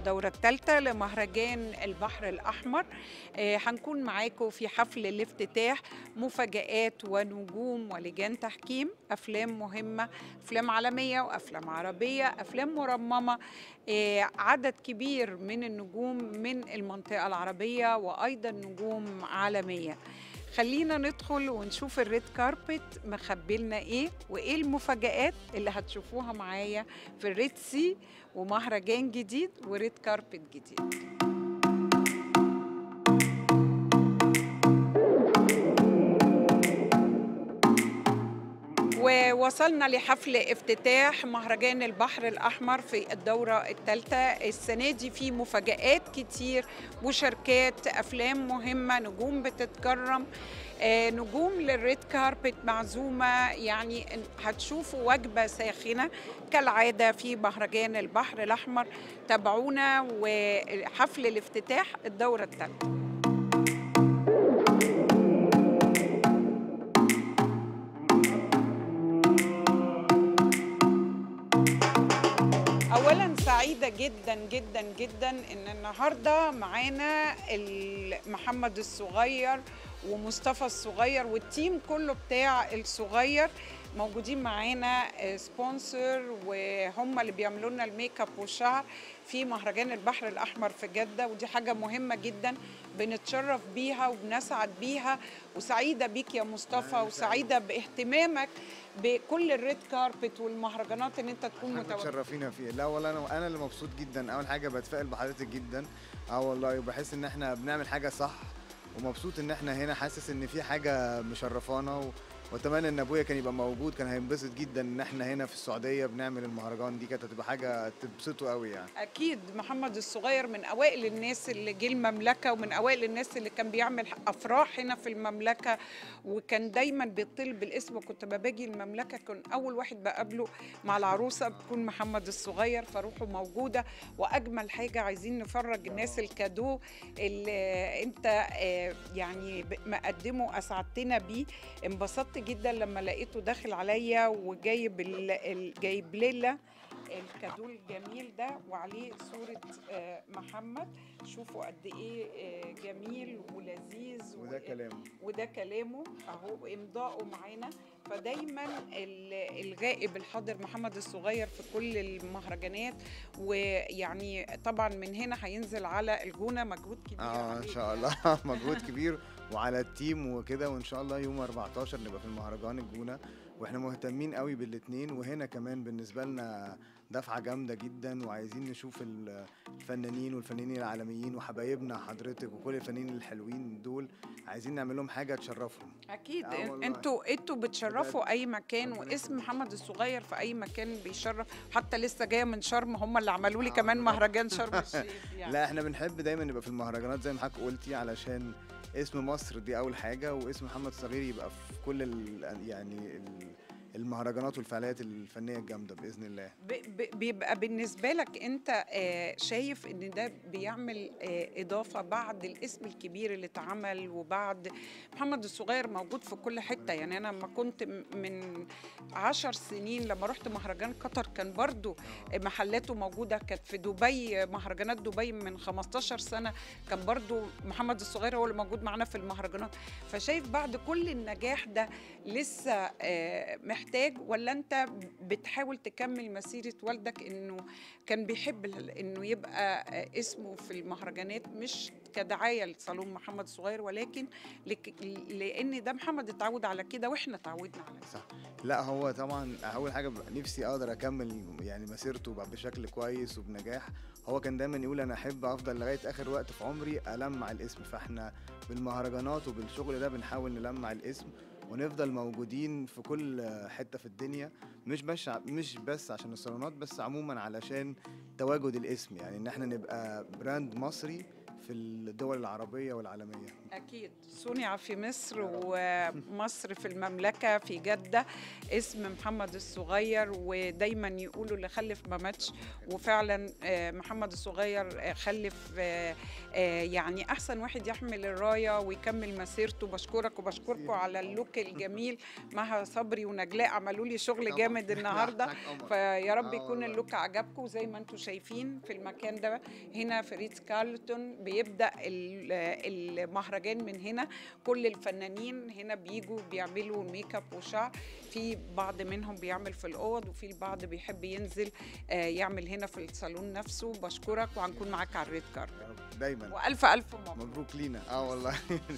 الدورة الثالثة لمهرجان البحر الأحمر آه، هنكون معاكم في حفل الافتتاح مفاجآت ونجوم ولجان تحكيم أفلام مهمة أفلام عالمية وأفلام عربية أفلام مرممة آه، عدد كبير من النجوم من المنطقة العربية وأيضا نجوم عالمية خلينا ندخل ونشوف الريد كاربت مخبي لنا ايه وايه المفاجآت اللي هتشوفوها معايا في الريد سي ومهرجان جديد وريد كاربت جديد ووصلنا لحفل افتتاح مهرجان البحر الأحمر في الدورة الثالثة السنة دي في مفاجآت كتير مشاركات أفلام مهمة نجوم بتتكرم آه، نجوم للريد كاربت معزومة يعني هتشوفوا وجبة ساخنة كالعادة في مهرجان البحر الأحمر تابعونا وحفل الافتتاح الدورة الثالثة اولا سعيده جدا جدا جدا ان النهارده معانا ال- محمد الصغير ومصطفى الصغير والتيم كله بتاع الصغير موجودين معانا سبونسر وهم اللي بيعملوا لنا الميك اب والشعر في مهرجان البحر الاحمر في جده ودي حاجه مهمه جدا بنتشرف بيها وبنسعد بيها وسعيده بيك يا مصطفى وسعيده باهتمامك بكل الريد كاربت والمهرجانات ان انت تكون حضرتك متواجد تشرفينا فيه لا والله انا انا اللي مبسوط جدا اول حاجه بتفائل بحضرتك جدا اه والله وبحس ان احنا بنعمل حاجه صح ومبسوط ان احنا هنا حاسس ان في حاجه مشرفانا و... واتمنى ان ابويا كان يبقى موجود كان هينبسط جدا ان احنا هنا في السعوديه بنعمل المهرجان دي كانت هتبقى حاجه تبسطه قوي يعني اكيد محمد الصغير من اوائل الناس اللي جه المملكه ومن اوائل الناس اللي كان بيعمل افراح هنا في المملكه وكان دايما بيطل بالاسم وكنت باجي المملكه كان اول واحد بقابله مع العروسه بتكون محمد الصغير فروحه موجوده واجمل حاجه عايزين نفرج الناس الكادو اللي انت آه، يعني ب- مقدمه اسعدتنا بيه انبسطت جدا لما لقيته داخل عليا وجايب ال- ال- جايب ليلى الكادو الجميل ده وعليه صورة آه، محمد شوفوا قد ايه آه، جميل ولذيذ وده و- كلامه وده كلامه اهو امضاؤه معانا فدايما ال- الغائب الحاضر محمد الصغير في كل المهرجانات ويعني طبعا من هنا هينزل على الجونه مجهود كبير اه ان عليه شاء يعني. الله مجهود كبير وعلى التيم وكده وان شاء الله يوم 14 نبقى في المهرجان الجونه واحنا مهتمين قوي بالاتنين وهنا كمان بالنسبه لنا دفعه جامده جدا وعايزين نشوف ال- الفنانين والفنانين العالميين وحبايبنا حضرتك وكل الفنانين الحلوين دول عايزين نعمل لهم حاجه تشرفهم اكيد آه والله. انتوا انتوا بتشرفوا اي مكان ربنا واسم يخليك. محمد الصغير في اي مكان بيشرف حتى لسه جايه من شرم هم اللي عملوا لي آه كمان والله. مهرجان شرم الشيخ يعني لا احنا بنحب دايما نبقى في المهرجانات زي ما حضرتك قلتي علشان اسم مصر دي اول حاجه واسم محمد صغير يبقى في كل ال يعني ال- المهرجانات والفعاليات الفنيه الجامده باذن الله ب- ب- بيبقى بالنسبة لك أنت آه، شايف إن ده بيعمل آه، إضافة بعد الاسم الكبير اللي اتعمل وبعد محمد الصغير موجود في كل حتة يعني أنا لما كنت م- من عشر سنين لما رحت مهرجان قطر كان برضو محلاته موجودة كانت في دبي مهرجانات دبي من 15 سنة كان برضو محمد الصغير هو اللي موجود معانا في المهرجانات فشايف بعد كل النجاح ده لسه آه، محتاج ولا انت بتحاول تكمل مسيرة والدك انه كان بيحب ال- انه يبقى آه، اسمه في المهرجانات مش كدعاية لصالون محمد الصغير ولكن لك لان ده محمد اتعود على كده واحنا اتعودنا على كده صح لا هو طبعا اول حاجه ببقى نفسي اقدر اكمل يعني مسيرته بقى بشكل كويس وبنجاح هو كان دايما يقول انا احب افضل لغايه اخر وقت في عمري المع الاسم فاحنا بالمهرجانات وبالشغل ده بنحاول نلمع الاسم ونفضل موجودين في كل حته في الدنيا مش بس مش بس عشان الصالونات بس عموما علشان تواجد الاسم يعني ان احنا نبقى براند مصري في الدول العربيه والعالميه أكيد صنع في مصر ومصر في المملكة في جدة اسم محمد الصغير ودايما يقولوا اللي خلف ما ماتش وفعلا آه، محمد الصغير آه، خلف آه، آه، يعني أحسن واحد يحمل الراية ويكمل مسيرته بشكرك وبشكركم على اللوك الجميل مها صبري ونجلاء عملوا لي شغل جامد النهارده فيا رب آه يكون والله. اللوك عجبكم زي ما انتم شايفين في المكان ده هنا في ريتز كارلتون بيبدا ال- المهرجان من هنا كل الفنانين هنا بيجوا بيعملوا ميك اب وشعر في بعض منهم بيعمل في الاوض وفي البعض بيحب ينزل آه، يعمل هنا في الصالون نفسه بشكرك وهنكون معاك على الريد كارد يا رب دايما والف الف مبروك مبروك لينا اه والله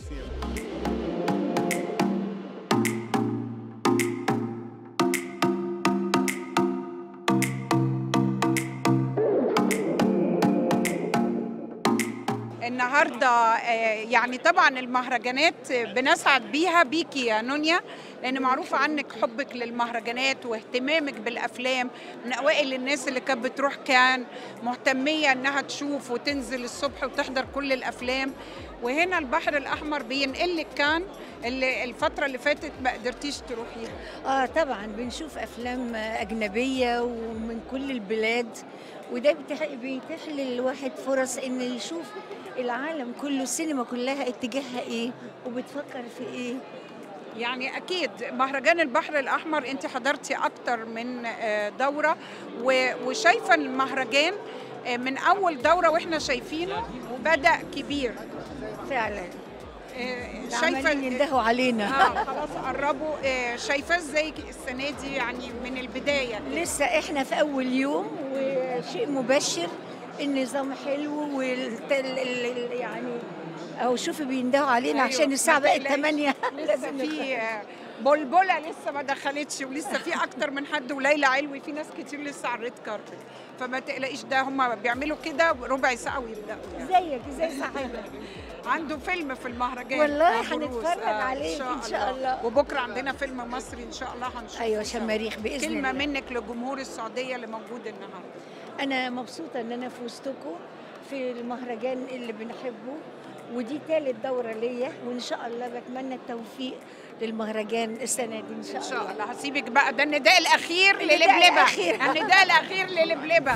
النهارده آه، يعني طبعا المهرجانات بنسعد بيها بيكي يا نونيا لان معروف عنك حبك للمهرجانات واهتمامك بالافلام من اوائل الناس اللي كانت بتروح كان مهتميه انها تشوف وتنزل الصبح وتحضر كل الافلام وهنا البحر الاحمر بينقلك كان اللي الفتره اللي فاتت ما قدرتيش تروحيها اه طبعا بنشوف افلام اجنبيه ومن كل البلاد وده بيتيح بيتيح للواحد فرص ان يشوف العالم كله السينما كلها اتجاهها ايه وبتفكر في ايه يعني اكيد مهرجان البحر الاحمر انت حضرتي اكتر من آه، دوره و- وشايفه المهرجان آه، من اول دوره واحنا شايفينه بدا كبير فعلا آه، عمالين شايفه يندهوا علينا اه خلاص قربوا آه، شايفاه ازاي السنه دي يعني من البدايه لسه احنا في اول يوم وشيء مبشر النظام حلو والت... ال- ال- يعني او شوفي بيندهوا علينا أيوة، عشان الساعه ما بقت تقلقيش. 8 لسه في آه، بلبله لسه ما دخلتش ولسه في اكتر من حد وليلى علوي في ناس كتير لسه على الريد كاربت فما تقلقيش ده هم بيعملوا كده ربع ساعه ويبداوا يعني. زيك زي صاحبنا عنده فيلم في المهرجان والله آه، بروس. هنتفرج آه، عليه إن شاء الله. وبكره عندنا فيلم مصري ان شاء الله هنشوفه ايوه سوا. شماريخ باذن كلمه الله منك لجمهور السعوديه اللي موجود النهارده انا مبسوطه ان انا في وسطكم في المهرجان اللي بنحبه ودي ثالث دوره ليا وان شاء الله بتمنى التوفيق للمهرجان السنه دي ان شاء, ان شاء الله هسيبك بقى ده النداء الاخير النداء للبلبه الأخير. النداء الاخير للبلبه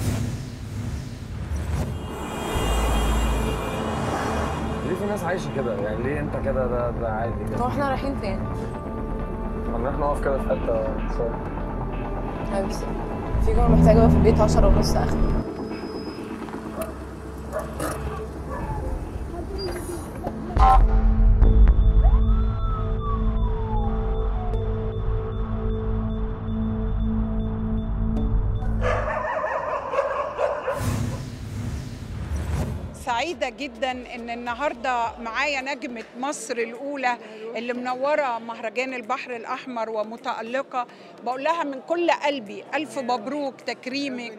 ليه في ناس عايشه كده يعني ليه انت كده ده ده عادي كده هو احنا رايحين فين؟ هنروح نقف كده في حته صور أيوة بس في جمله محتاجه أبقى في البيت عشرة ونص اخر سعيدة جدا ان النهاردة معايا نجمة مصر الأولى اللي منورة مهرجان البحر الأحمر ومتألقة بقول لها من كل قلبي ألف مبروك تكريمك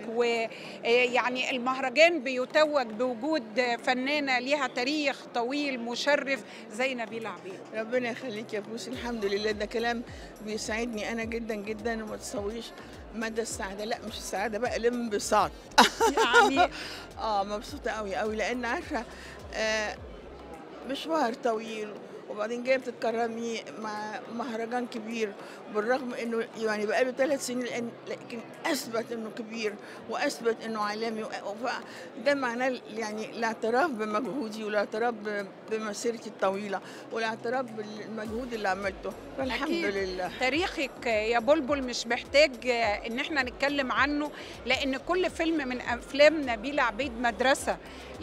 ويعني المهرجان بيتوج بوجود فنانة ليها تاريخ طويل مشرف زي نبيلة عبيد ربنا يخليك يا بوسي الحمد لله ده كلام بيسعدني انا جدا جدا وما تصوريش مدى السعاده لا مش السعاده بقى الانبساط يعني اه مبسوطه قوي قوي لان عارفه آه مشوار طويل وبعدين جايه بتتكرمي مع مهرجان كبير بالرغم انه يعني بقاله ثلاث سنين لأن- لكن اثبت انه كبير واثبت انه عالمي ده معناه يعني الاعتراف بمجهودي والاعتراف ب- بمسيرتي الطويله والاعتراف بالمجهود اللي عملته فالحمد أكيد. لله تاريخك يا بلبل مش محتاج ان احنا نتكلم عنه لان كل فيلم من افلام نبيلة عبيد مدرسة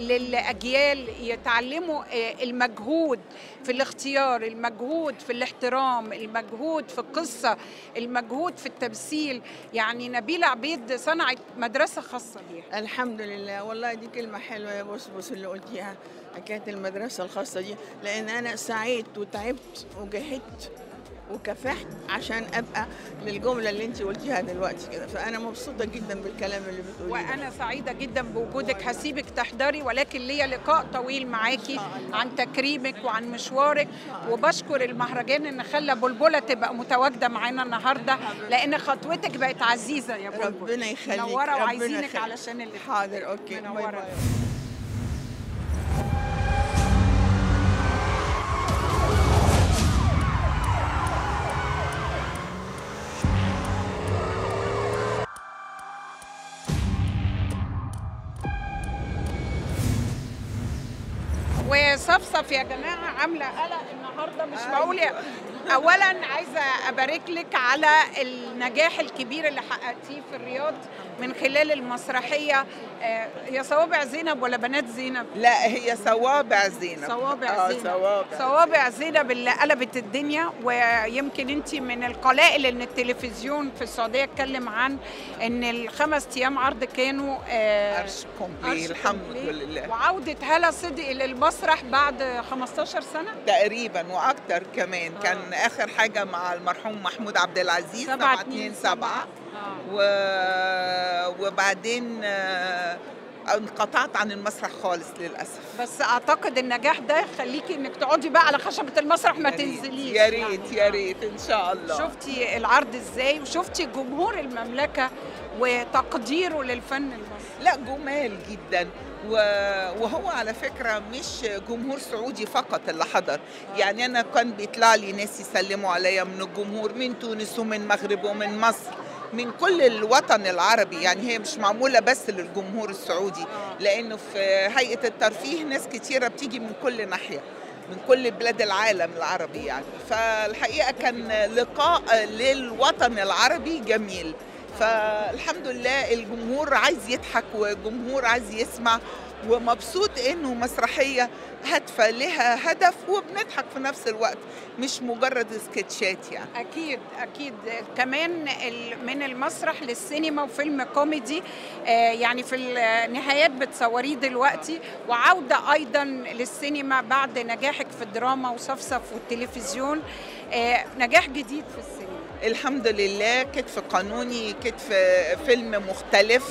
للاجيال يتعلموا المجهود في الاختيار المجهود في الاحترام المجهود في القصة المجهود في التمثيل يعني نبيلة عبيد صنعت مدرسة خاصة بيها الحمد لله والله دي كلمة حلوة يا بصبص اللي قلتيها حكاية المدرسة الخاصة دي لأن أنا سعيت وتعبت وجهدت وكافحت عشان أبقى للجملة اللي أنت قلتيها دلوقتي كده فأنا مبسوطة جدا بالكلام اللي بتقوليه ده. وانا سعيده جدا بوجودك هسيبك تحضري ولكن ليا لقاء طويل معاكي عن تكريمك وعن مشوارك وبشكر المهرجان ان خلى بلبله تبقى متواجده معانا النهارده لان خطوتك بقت عزيزه يا بلبل ربنا يخليك منوره ربنا وعايزينك يخليك. علشان اللي حاضر أوكي باي منورة. باي وصفصف يا جماعه عامله قلق النهارده مش معقول يا- اولا عايزه ابارك لك على النجاح الكبير اللي حققتيه في الرياض من خلال المسرحيه آه، هي صوابع زينب ولا بنات زينب لا هي صوابع زينب صوابع آه، زينب صوابع صوابع زينب اللي قلبت الدنيا ويمكن انت من القلائل ان التلفزيون في السعوديه اتكلم عن ان الخمس ايام عرض كانوا آه، عرش كومبلي عرش الحمد كومبلي. لله وعوده هلا صدقي للمسرح بعد 15 سنه تقريبا واكتر كمان كان اخر حاجه مع المرحوم محمود عبد العزيز سبعة 7 اتنين 2 7 و... وبعدين آه، انقطعت عن المسرح خالص للاسف بس اعتقد النجاح ده يخليكي انك تقعدي بقى على خشبه المسرح ما يا ريت- تنزليش يا ريت يعني. يا ريت ان شاء الله شفتي العرض ازاي وشفتي جمهور المملكه وتقديره للفن المصري لا جمال جدا و- وهو على فكرة مش جمهور سعودي فقط اللي حضر يعني أنا كان بيطلع لي ناس يسلموا عليا من الجمهور من تونس ومن المغرب ومن مصر من كل الوطن العربي يعني هي مش معمولة بس للجمهور السعودي لأنه في هيئة الترفيه ناس كتيرة بتيجي من كل ناحية من كل بلاد العالم العربي يعني فالحقيقة كان لقاء للوطن العربي جميل فالحمد لله الجمهور عايز يضحك والجمهور عايز يسمع ومبسوط انه مسرحيه هادفه لها هدف وبنضحك في نفس الوقت مش مجرد سكتشات يعني اكيد اكيد كمان ال- من المسرح للسينما وفيلم كوميدي آه، يعني في النهايات بتصوريه دلوقتي وعوده ايضا للسينما بعد نجاحك في الدراما وصفصف والتلفزيون آه، نجاح جديد في السينما الحمد لله كتف قانوني كتف فيلم مختلف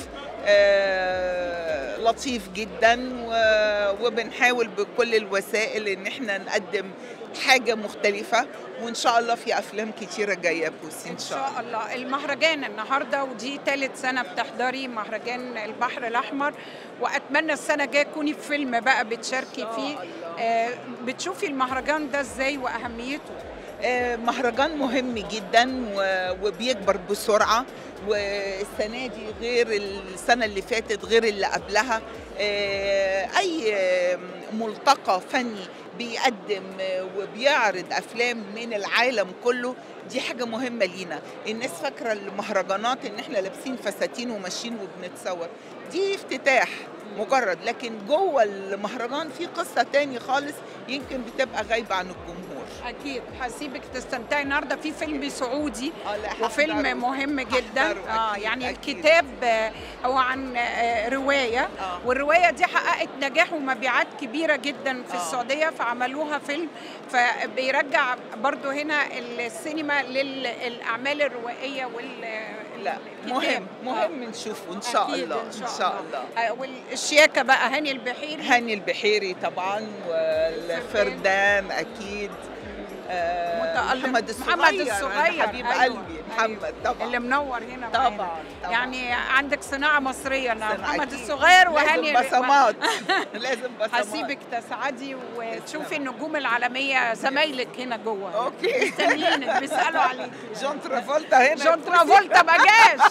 آه، لطيف جدا و- وبنحاول بكل الوسائل ان احنا نقدم حاجه مختلفه وان شاء الله في افلام كتيره جايه بوسي ان شاء الله المهرجان النهارده ودي ثالث سنه بتحضري مهرجان البحر الاحمر واتمنى السنه الجايه تكوني في فيلم بقى بتشاركي فيه آه، بتشوفي المهرجان ده ازاي واهميته آه، مهرجان مهم جدا و- وبيكبر بسرعة والسنة دي غير السنة اللي فاتت غير اللي قبلها آه، أي آه، ملتقى فني بيقدم آه، وبيعرض أفلام من العالم كله دي حاجة مهمة لينا الناس فاكرة المهرجانات إن إحنا لابسين فساتين وماشيين وبنتصور دي افتتاح مجرد لكن جوه المهرجان في قصة تاني خالص يمكن بتبقى غايبة عن الجمهور اكيد هسيبك تستمتعي النهارده في فيلم سعودي آه، لا، هحضره. وفيلم مهم جدا هحضره اه أكيد، يعني أكيد. الكتاب آه، هو عن آه، روايه آه. والروايه دي حققت نجاح ومبيعات كبيره جدا في آه. السعوديه فعملوه فيلم فبيرجع برضو هنا السينما للاعمال الروائيه وال لا الكتاب. مهم آه. مهم نشوفه ان شاء أكيد الله ان شاء الله آه، والشياكه بقى هاني البحيري هاني البحيري طبعا والفردان اكيد آه، متألق. محمد الصغير محمد أنا الصغير حبيب أيوة، قلبي محمد أيوة. طبعا اللي منور هنا طبعا معانا. طبعا يعني عندك صناعه مصريه أنا أنا محمد أكيد. الصغير وهاني لازم بصمات لازم بصمات هسيبك تسعدي وتشوفي النجوم العالميه زمايلك هنا جوه اوكي مستنيينك بيسالوا عليك جون ترافولتا هنا جون ترافولتا ما جاش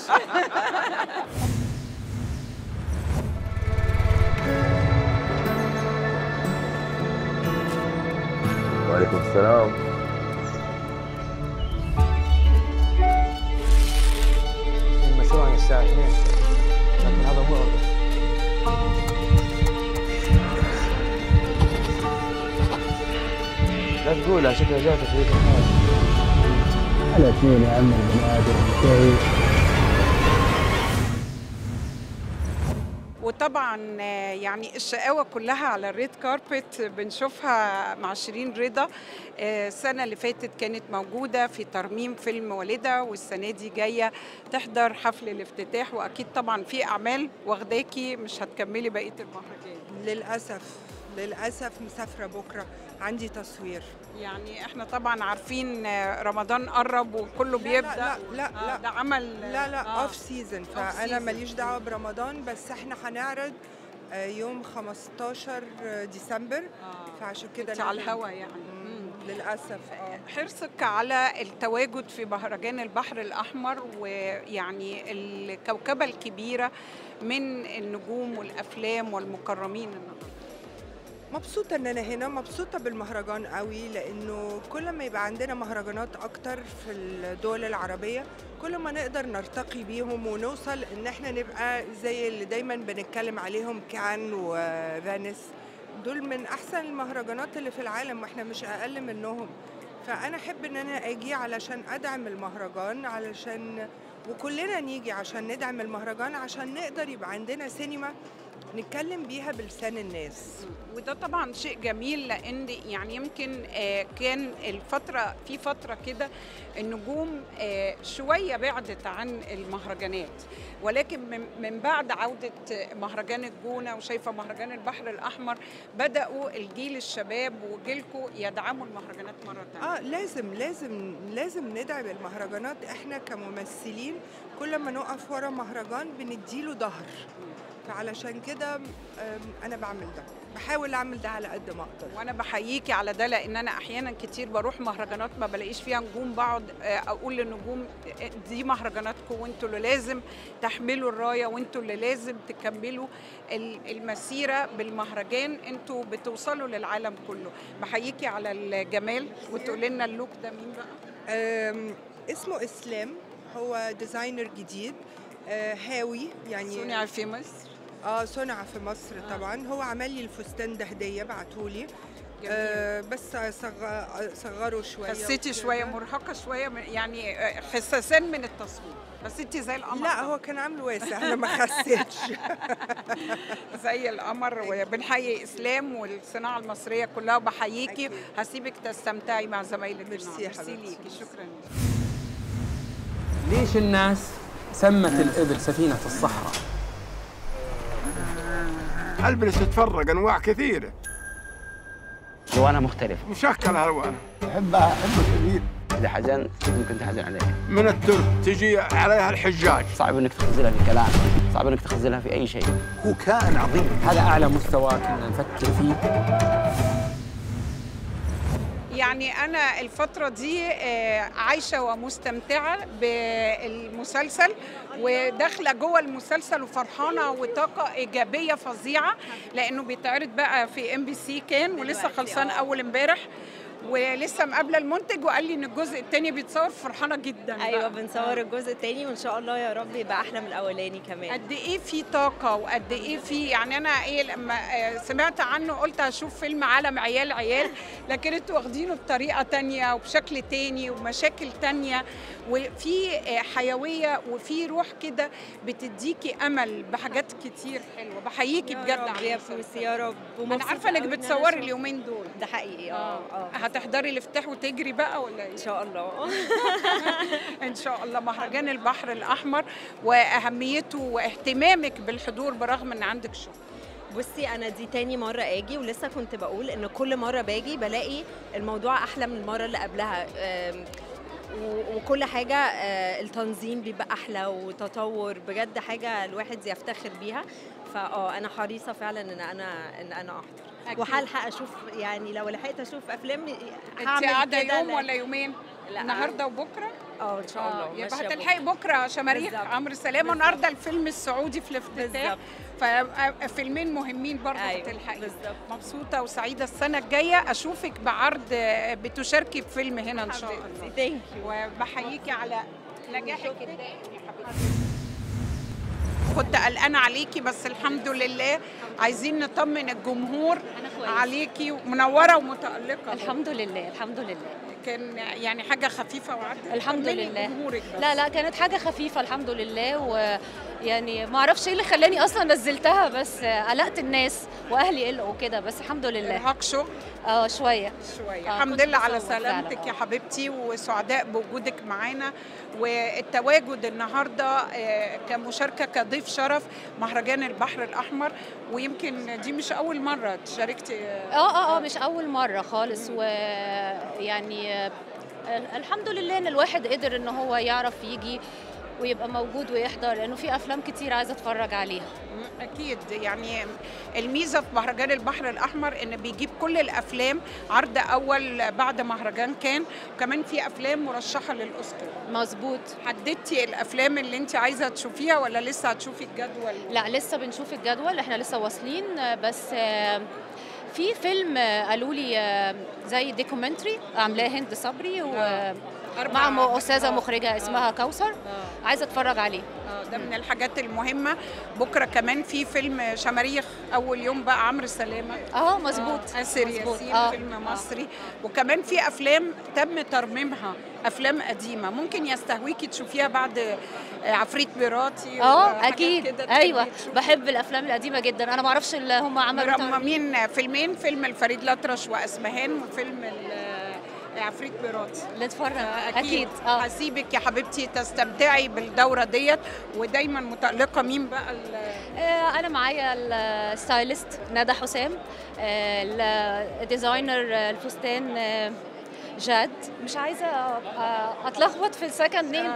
وعليكم السلام المشروع عن الساعة 2 لكن هذا مو عذر لا تقولها شكلها جاتك في الحال على اثنين يا عم البنادم شيء وطبعا آه، يعني الشقاوة كلها على الريد كاربت بنشوفها مع شيرين رضا آه، السنة اللي فاتت كانت موجودة في ترميم فيلم والدة والسنة دي جاية تحضر حفل الافتتاح وأكيد طبعا في أعمال واخداكي مش هتكملي بقية المهرجان للأسف للأسف مسافرة بكرة عندي تصوير يعني احنا طبعا عارفين آه، رمضان قرب وكله بيبدأ لا لا آه، لا, ده عمل لا لا آه. اوف سيزون فانا season. ماليش دعوه برمضان بس احنا هنعرض آه، يوم 15 ديسمبر آه. فعشان كده انت على لازم- الهوا يعني مم، مم. للاسف اه حرصك على التواجد في مهرجان البحر الأحمر ويعني الكوكبة الكبيرة من النجوم والأفلام والمكرمين النهارده مبسوطة إن أنا هنا مبسوطة بالمهرجان قوي لأنه كل ما يبقى عندنا مهرجانات أكتر في الدول العربية كل ما نقدر نرتقي بيهم ونوصل إن إحنا نبقى زي اللي دايما بنتكلم عليهم كان وفانيس دول من أحسن المهرجانات اللي في العالم وإحنا مش أقل منهم فأنا أحب إن أنا أجي علشان أدعم المهرجان علشان وكلنا نيجي عشان ندعم المهرجان عشان نقدر يبقى عندنا سينما نتكلم بيها بلسان الناس وده طبعا شيء جميل لان يعني يمكن آه، كان الفتره في فتره كده النجوم آه، شويه بعدت عن المهرجانات ولكن من- من بعد عوده مهرجان الجونه وشايفه مهرجان البحر الاحمر بداوا الجيل الشباب وجيلكم يدعموا المهرجانات مره ثانيه اه لازم لازم لازم ندعم المهرجانات احنا كممثلين كل ما نقف ورا مهرجان بنديله ظهر فعلشان كده آم، انا بعمل ده بحاول اعمل ده على قد ما اقدر وانا بحييكي على ده لان انا احيانا كتير بروح مهرجانات ما بلاقيش فيها نجوم بقعد آه، اقول للنجوم آه، دي مهرجاناتكم وانتوا اللي لازم تحملوا الرايه وانتوا اللي لازم تكملوا ال- المسيره بالمهرجان انتوا بتوصلوا للعالم كله بحييكي على الجمال وتقولي لنا اللوك ده مين بقى آم، اسمه اسلام هو ديزاينر جديد آه، هاوي يعني صنع في مصر اه صنع في مصر طبعا هو عمل لي الفستان ده هديه بعتهولي جميل. آه بس صغ- صغره شويه خسيتي وكده. شويه مرهقه شويه من- يعني آه، خساسان من التصوير بس انت زي القمر لا طبعاً. هو كان عامله واسع انا ما خسيتش زي القمر وبنحيي اسلام والصناعه المصريه كلها وبحييكي أكيد. هسيبك تستمتعي مع زمايلك ميرسي النهاردة. يا ميرسي حبيبتي. ليكي شكرا ليش الناس سمت الإبل سفينة الصحراء؟ البس تتفرق انواع كثيره الوانها مختلفة مشكل الوان احبها احب كثير إذا حزن ممكن تحزن عليه من الترك تجي عليها الحجاج صعب إنك تخزلها في كلام صعب إنك تخزلها في أي شيء هو كائن عظيم هذا أعلى مستوى كنا نفكر فيه يعني انا الفتره دي آه، عايشه ومستمتعه بالمسلسل وداخله جوه المسلسل وفرحانه وطاقه ايجابيه فظيعه لانه بيتعرض بقى في ام بي سي كان ولسه خلصان اول امبارح ولسه مقابله المنتج وقال لي ان الجزء الثاني بيتصور فرحانه جدا ايوه بقى. بنصور الجزء التاني وان شاء الله يا رب يبقى احلى من الاولاني كمان قد ايه في طاقه وقد ايه في يعني انا ايه لما آه، سمعت عنه قلت هشوف فيلم عالم عيال عيال لكن انتوا واخدينه بطريقه تانية وبشكل تاني ومشاكل تانية وفي آه، حيويه وفي روح كده بتديكي امل بحاجات كتير حلوه بحييكي يا بجد رب على يا المسلسل. فوسي يا رب انا ومبسوطة عارفه انك قوي إن أنا بتصوري شفت- اليومين دول ده حقيقي اه اه هتحضري الافتتاح وتجري بقى ولا ايه؟ ان شاء الله ان شاء الله مهرجان البحر الاحمر واهميته واهتمامك بالحضور برغم ان عندك شغل بصي انا دي تاني مره اجي ولسه كنت بقول ان كل مره باجي بلاقي الموضوع احلى من المره اللي قبلها أم، و- وكل حاجه آه، التنظيم بيبقى احلى وتطور بجد حاجه الواحد يفتخر بيها فاه انا حريصه فعلا ان انا ان انا احضر أكيد. وهلحق اشوف يعني لو لحقت اشوف افلام انت هعمل قاعده كده يوم لا- ولا يومين؟ لا النهارده وبكره؟ اه ان شاء الله يبقى ماشية هتلحقي بكره شماريخ بالظبط. عمرو سلامه النهارده الفيلم السعودي في الافتتاح ففيلمين مهمين برضه أيوة، هتلحقي بالظبط. مبسوطه وسعيده السنه الجايه اشوفك بعرض آه، بتشاركي في فيلم هنا ان شاء الله ثانك وبحييكي على نجاحك الدائم يا حبيبتي كنت قلقانه عليكي بس الحمد لله عايزين نطمن الجمهور عليكي منوره ومتالقه الحمد لله الحمد لله كان يعني حاجه خفيفه وعدت الحمد طمني لله جمهورك بس. لا لا كانت حاجه خفيفه الحمد لله ويعني ما اعرفش ايه اللي خلاني اصلا نزلتها بس قلقت الناس واهلي قلقوا كده بس الحمد لله ارهاق شغل اه شويه شويه آه، الحمد كنت لله على بصور فعلاً، سلامتك آه. يا حبيبتي وسعداء بوجودك معانا والتواجد النهارده آه، كمشاركه كضيف شرف مهرجان البحر الاحمر ويمكن دي مش اول مره تشاركتي اه اه اه مش اول مره خالص ويعني آه، الحمد لله ان الواحد قدر ان هو يعرف يجي ويبقى موجود ويحضر لانه في افلام كتير عايزه اتفرج عليها اكيد يعني الميزه في مهرجان البحر الاحمر ان بيجيب كل الافلام عرض اول بعد مهرجان كان وكمان في افلام مرشحه للاوسكار مظبوط حددتي الافلام اللي انت عايزه تشوفيها ولا لسه هتشوفي الجدول لا لسه بنشوف الجدول احنا لسه واصلين آه، بس آه، في فيلم آه، قالوا لي آه، زي دوكيومنتري عاملاه هند صبري أربع- ومع م- استاذه آه، مخرجه آه. اسمها كوثر عايزه اتفرج عليه آه، ده من الحاجات المهمة بكرة كمان في فيلم شماريخ أول يوم بقى عمرو سلامة اه مظبوط آه، آسر مظبوط. ياسين آه، فيلم آه. مصري وكمان في أفلام تم ترميمها أفلام قديمة ممكن يستهويكي تشوفيها بعد آه، عفريت مراتي اه وحاجات اكيد كده تحبي ايوه تشوفي. بحب الافلام القديمه جدا انا ما اعرفش اللي هم عملوا ترميم. مرممين فيلمين فيلم الفريد الأطرش وأسمهان وفيلم ال- عفريت مراتي نتفرج اكيد, أكيد، اه هسيبك يا حبيبتي تستمتعي بالدوره ديت ودايما متالقه مين بقى ال- آه، انا معايا الستايلست ندى حسام آه، الديزاينر آه، الفستان آه، جاد مش عايزه آه، اتلخبط في السكند نيم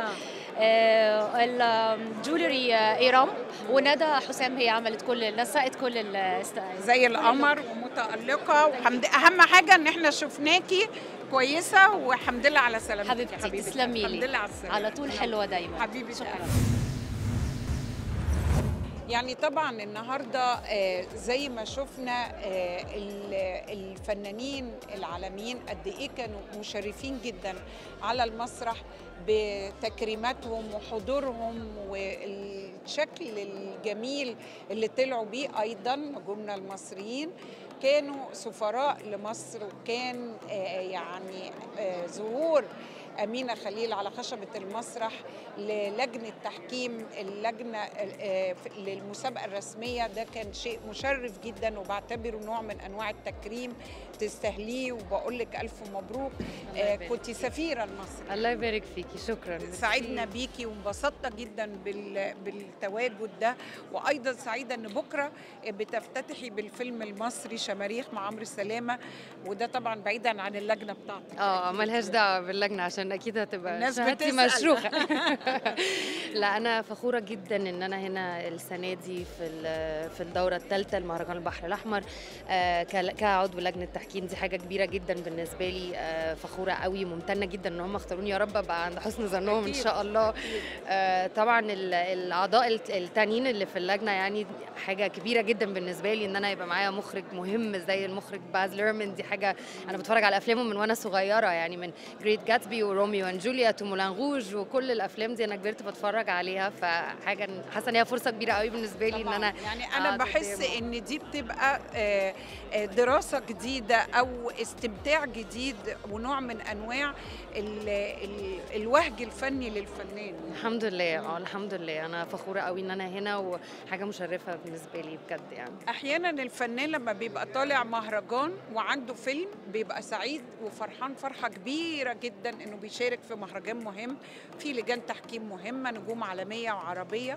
الجولري ايرام وندى حسام هي عملت كل نسقت كل الستايل زي القمر ومتالقه وحمد اهم حاجه ان احنا شفناكي كويسه والحمد لله على سلامتك يا حبيبتي حبيبتي تسلمي لي الحمد لله على السلامه على طول حلوه دايما حبيبه شكرا قلبي. يعني طبعا النهارده آه، زي ما شفنا آه، ال- الفنانين العالميين قد ايه كانوا مشرفين جدا على المسرح بتكريماتهم وحضورهم والشكل الجميل اللي طلعوا بيه ايضا نجومنا المصريين كانوا سفراء لمصر وكان آه، يعني آه، ظهور أمينة خليل على خشبة المسرح للجنة تحكيم اللجنة آه، في- للمسابقة الرسمية ده كان شيء مشرف جدا وبعتبره نوع من أنواع التكريم تستاهليه وبقول لك ألف مبروك الله آه، يبارك كنت سفيرة لمصر الله يبارك فيكي شكرا سعدنا بيكي وانبسطنا جدا بال... بالتواجد ده وايضا سعيده ان بكره بتفتتحي بالفيلم المصري شماريخ مع عمرو سلامه وده طبعا بعيدا عن اللجنه بتاعتك اه ملهاش دعوه باللجنه عشان اكيد هتبقى الناس شهادتي بتسأل. مشروخه لا انا فخوره جدا ان انا هنا السنه دي في ال- في الدوره الثالثه لمهرجان البحر الاحمر آه، كل- كعضو لجنه تحكيم دي حاجه كبيره جدا بالنسبه لي آه، فخوره قوي ممتنه جدا ان هم اختاروني يا رب ابقى عند حسن ظنهم ان أكيد. شاء الله آه، طبعا ال- الاعضاء الت- التانيين اللي في اللجنه يعني حاجه كبيره جدا بالنسبه لي ان انا يبقى معايا مخرج مهم زي المخرج باز ليرمن دي حاجه انا بتفرج على افلامه من وانا صغيره يعني من جريت جاتسبي وروميو اند جولييت ومولان روج وكل الافلام دي انا كبرت بتفرج عليها فحاجه حاسه ان هي فرصه كبيره قوي بالنسبه لي ان انا يعني انا أقعد بحس قدامه. ان دي بتبقى آه، آه، دراسه جديده او استمتاع جديد ونوع من انواع ال ال الوهج الفني للفنان الحمد لله اه الحمد لله انا فخوره قوي ان انا هنا وحاجه مشرفه بالنسبه لي بجد يعني احيانا الفنان لما بيبقى طالع مهرجان وعنده فيلم بيبقى سعيد وفرحان فرحه كبيره جدا انه بيشارك في مهرجان مهم في لجان تحكيم مهمه نجوم عالميه وعربيه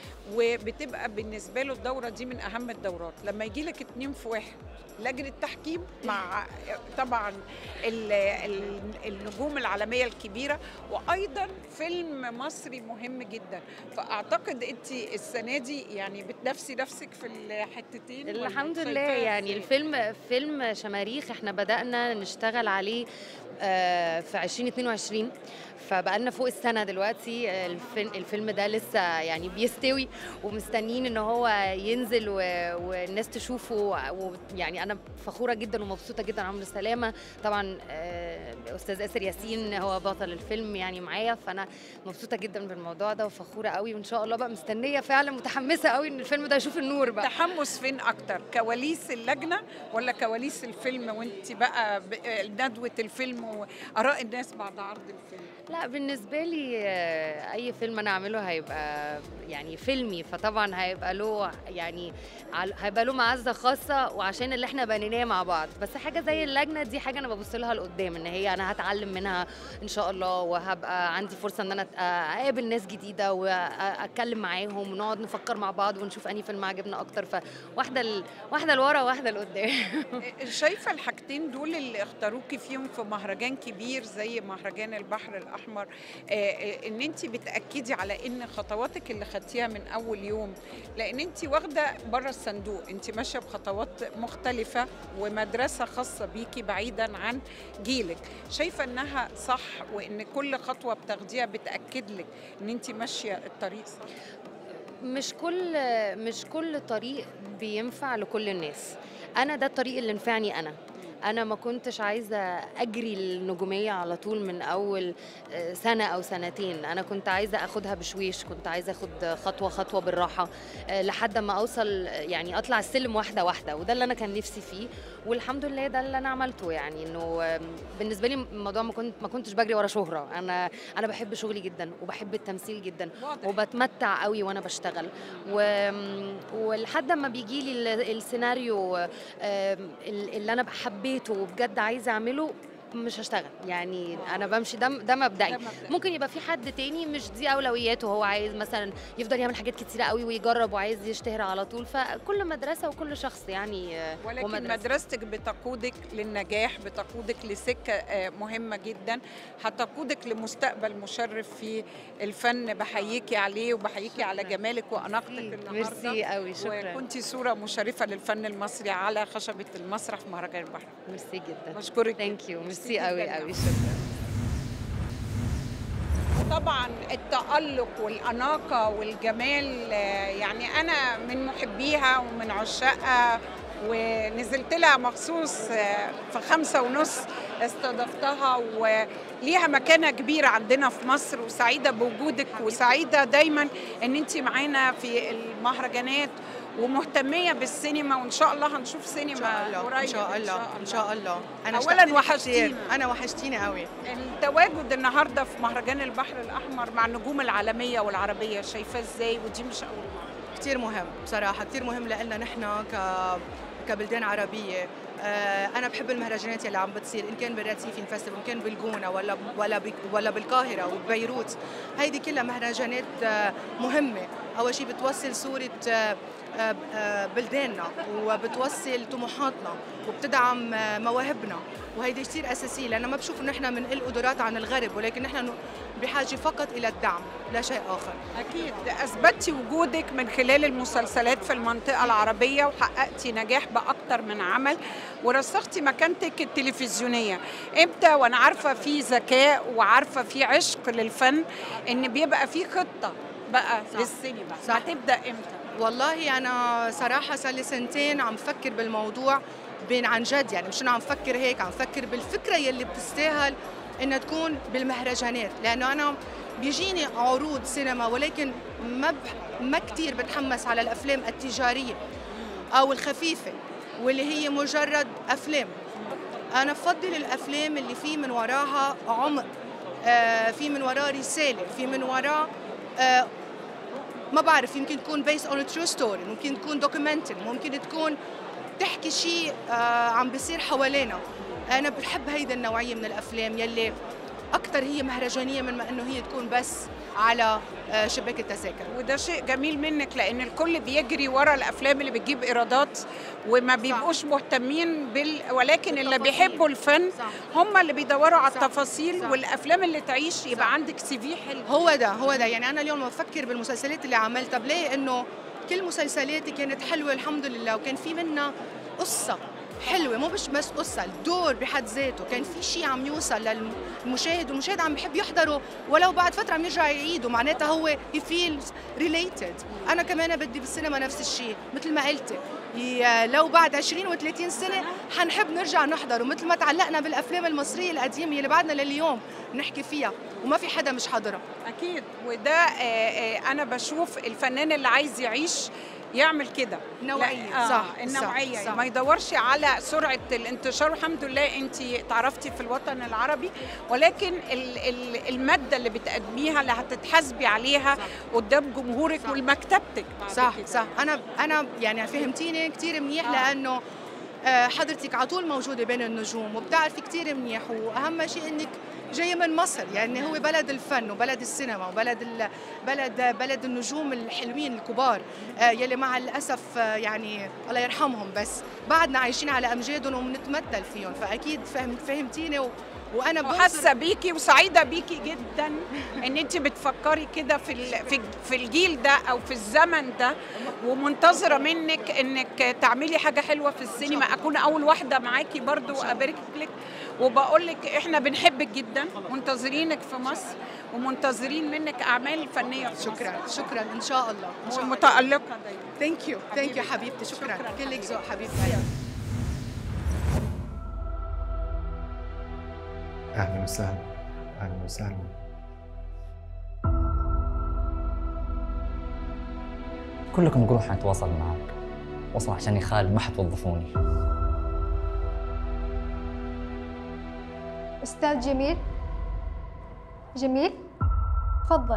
وبتبقى بالنسبه له الدوره دي من اهم الدورات لما يجي لك اتنين في واحد لجنه تحكيم مع طبعا ال- ال- النجوم العالميه الكبيره وايضا فيلم مصري مهم جدا فاعتقد انت السنه دي يعني بتنافسي نفسك في الحتتين ولا الحمد شايفاها لله يعني إزاي؟ الفيلم فيلم شماريخ احنا بدأنا نشتغل عليه آه، في 2022 فبقالنا فوق السنة دلوقتي آه، الفيلم, الفيلم ده لسه يعني بيستوي ومستنيين ان هو ينزل و... والناس تشوفه ويعني انا فخورة جدا ومبسوطة جدا عمرو سلامة طبعا آه، استاذ اسر ياسين هو بطل الفيلم يعني معايا فانا مبسوطة جدا بالموضوع ده وفخورة قوي وان شاء الله بقى مستنية فعلا متحمسة قوي ان الفيلم ده يشوف النور بقى تحمس فين اكتر كواليس اللجنه ولا كواليس الفيلم وانت بقى ب- ندوه الفيلم واراء الناس بعد عرض الفيلم لا بالنسبة لي آه، أي فيلم أنا أعمله هيبقى يعني فيلمي فطبعا هيبقى له يعني عل- هيبقى له معزة خاصة وعشان اللي احنا بنيناه مع بعض بس حاجة زي اللجنة دي حاجة أنا ببص لها لقدام إن هي أنا هتعلم منها إن شاء الله وهبقى عندي فرصة إن أنا أت- أقابل ناس جديدة وأتكلم معاهم ونقعد نفكر مع بعض ونشوف أنهي فيلم عجبنا أكتر فواحدة ال- واحدة لورا واحدة لقدام شايفه الحاجتين دول اللي اختاروكي فيهم في مهرجان كبير زي مهرجان البحر الاحمر آه، آه، ان انت بتاكدي على ان خطواتك اللي خدتيها من اول يوم لان انت واخده بره الصندوق انت ماشيه بخطوات مختلفه ومدرسه خاصه بيكي بعيدا عن جيلك شايفه انها صح وان كل خطوه بتاخديها بتاكد لك ان انت ماشيه الطريق صح مش كل مش كل طريق بينفع لكل الناس انا ده الطريق اللي نفعني انا انا ما كنتش عايزه اجري النجوميه على طول من اول آه، سنه او سنتين انا كنت عايزه اخدها بشويش كنت عايزه اخد خطوه خطوه بالراحه آه، لحد ما اوصل يعني اطلع السلم واحده واحده وده اللي انا كان نفسي فيه والحمد لله ده اللي انا عملته يعني انه آم، بالنسبه لي الموضوع ما كنت ما كنتش بجري ورا شهره انا انا بحب شغلي جدا وبحب التمثيل جدا واضح. وبتمتع قوي وانا بشتغل و... ولحد ما بيجي لي السيناريو آم، اللي انا حبيته وبجد عايزه اعمله مش هشتغل يعني انا بمشي ده ده مبدئي ممكن يبقى في حد تاني مش دي اولوياته هو عايز مثلا يفضل يعمل حاجات كتيره قوي ويجرب وعايز يشتهر على طول فكل مدرسه وكل شخص يعني آه، ولكن ومدرسة. مدرستك بتقودك للنجاح بتقودك لسكة آه، مهمة جدا هتقودك لمستقبل مشرف في الفن بحييكي عليه وبحييكي على جمالك وأناقتك النهاردة ميرسي قوي شكرا وكنتي صورة مشرفة للفن المصري على خشبة المسرح في مهرجان البحر ميرسي جدا بشكرك ثانك يو ميرسي جداً قوي يا قوي شكرا طبعا التألق والأناقة والجمال آه، يعني أنا من محبيها ومن عشاقها ونزلت لها مخصوص آه، في خمسة ونص استضفتها وليها مكانة كبيرة عندنا في مصر وسعيدة بوجودك وسعيدة دايما ان انت معانا في المهرجانات ومهتمية بالسينما وان شاء الله هنشوف سينما قريب ان شاء الله ان شاء الله انا اولا اشتقت لك وحشتينا كتير. انا وحشتيني قوي التواجد النهارده في مهرجان البحر الاحمر مع النجوم العالميه والعربيه شايفاه ازاي ودي مش اول مره كتير مهم بصراحه كتير مهم لنا نحن ك كبلدان عربيه آه، انا بحب المهرجانات اللي عم بتصير ان كان بالريسيفين فيستيفال ان كان بالجونه ولا ولا بك- ولا بالقاهره وبيروت هيدي كلها مهرجانات آه، مهمه اول شيء بتوصل صوره آه، آه، آه، بلداننا وبتوصل طموحاتنا وبتدعم آه، مواهبنا وهيدي كثير اساسيه لان ما بشوف انه نحن بنقل قدرات عن الغرب ولكن نحن بحاجه فقط الى الدعم لا شيء اخر اكيد اثبتي وجودك من خلال المسلسلات في المنطقه العربيه وحققتي نجاح باكتر من عمل ورسختي مكانتك التلفزيونيه امتى وانا عارفه في ذكاء وعارفه في عشق للفن ان بيبقى في خطه بقى صح. للسينما صح. هتبدا امتى والله انا صراحه صار لي سنتين عم فكر بالموضوع بين عن جد يعني مش انه عم فكر هيك عم فكر بالفكره يلي بتستاهل انها تكون بالمهرجانات لانه انا بيجيني عروض سينما ولكن ما ب... ما كثير بتحمس على الافلام التجاريه او الخفيفه واللي هي مجرد افلام انا بفضل الافلام اللي في من وراها عمق آه في من وراه رساله في من وراه آه ما بعرف يمكن تكون based on a true story ممكن تكون documentary ممكن تكون تحكي شيء آه عم بيصير حوالينا انا بحب هيدا النوعيه من الافلام يلي اكثر هي مهرجانيه من ما انه هي تكون بس على آه شباك التذاكر وده شيء جميل منك لان الكل بيجري ورا الافلام اللي بتجيب ايرادات وما بيبقوش مهتمين بال ولكن اللي بيحبوا الفن هم اللي بيدوروا على التفاصيل والافلام اللي تعيش يبقى عندك سي في حلو هو ده هو ده يعني انا اليوم بفكر بالمسلسلات اللي عملتها ليه انه كل مسلسلاتي كانت حلوه الحمد لله وكان في منها قصه حلوه مو مش بس قصه الدور بحد ذاته كان في شيء عم يوصل للمشاهد والمشاهد عم بحب يحضره ولو بعد فتره عم يرجع يعيده معناتها هو he feels related انا كمان بدي بالسينما نفس الشيء مثل ما قلتي ي- لو بعد 20 و30 سنه حنحب نرجع نحضر ومثل ما تعلقنا بالافلام المصريه القديمه اللي بعدنا لليوم نحكي فيها وما في حدا مش حاضرها اكيد وده آه، آه، انا بشوف الفنان اللي عايز يعيش يعمل كده نوعية. لا، آه صح، النوعيه صح، صح. ما يدورش على سرعه الانتشار والحمد لله انت تعرفتي في الوطن العربي ولكن ال- ال- الماده اللي بتقدميها اللي هتتحاسبي عليها قدام جمهورك ومكتبتك بعد صح كده. صح انا انا يعني فهمتيني كثير منيح لانه آه، حضرتك على طول موجوده بين النجوم وبتعرفي كثير منيح واهم شيء انك جايه من مصر يعني هو بلد الفن وبلد السينما وبلد ال... بلد بلد النجوم الحلوين الكبار آه، يلي مع الاسف آه، يعني الله يرحمهم بس بعدنا عايشين على امجادهم وبنتمثل فيهم فاكيد فهم فهمتيني و... وانا بنظر- وحاسه بيكي وسعيده بيكي جدا ان انت بتفكري كده في ال- في في الجيل ده او في الزمن ده ومنتظره منك انك تعملي حاجه حلوه في السينما اكون اول واحده معاكي برضو وابارك لك وبقول لك احنا بنحبك جدا منتظرينك في مصر ومنتظرين منك اعمال فنيه في شكرا شكرا ان شاء الله ومتالقه دايما ثانك يو ثانك يو حبيبتي شكرا كلك ذوق حبيبتي اهلا وسهلا اهلا وسهلا كلكم قولوا حنتواصل معك وصل عشان خالد ما حتوظفوني أستاذ جميل جميل تفضل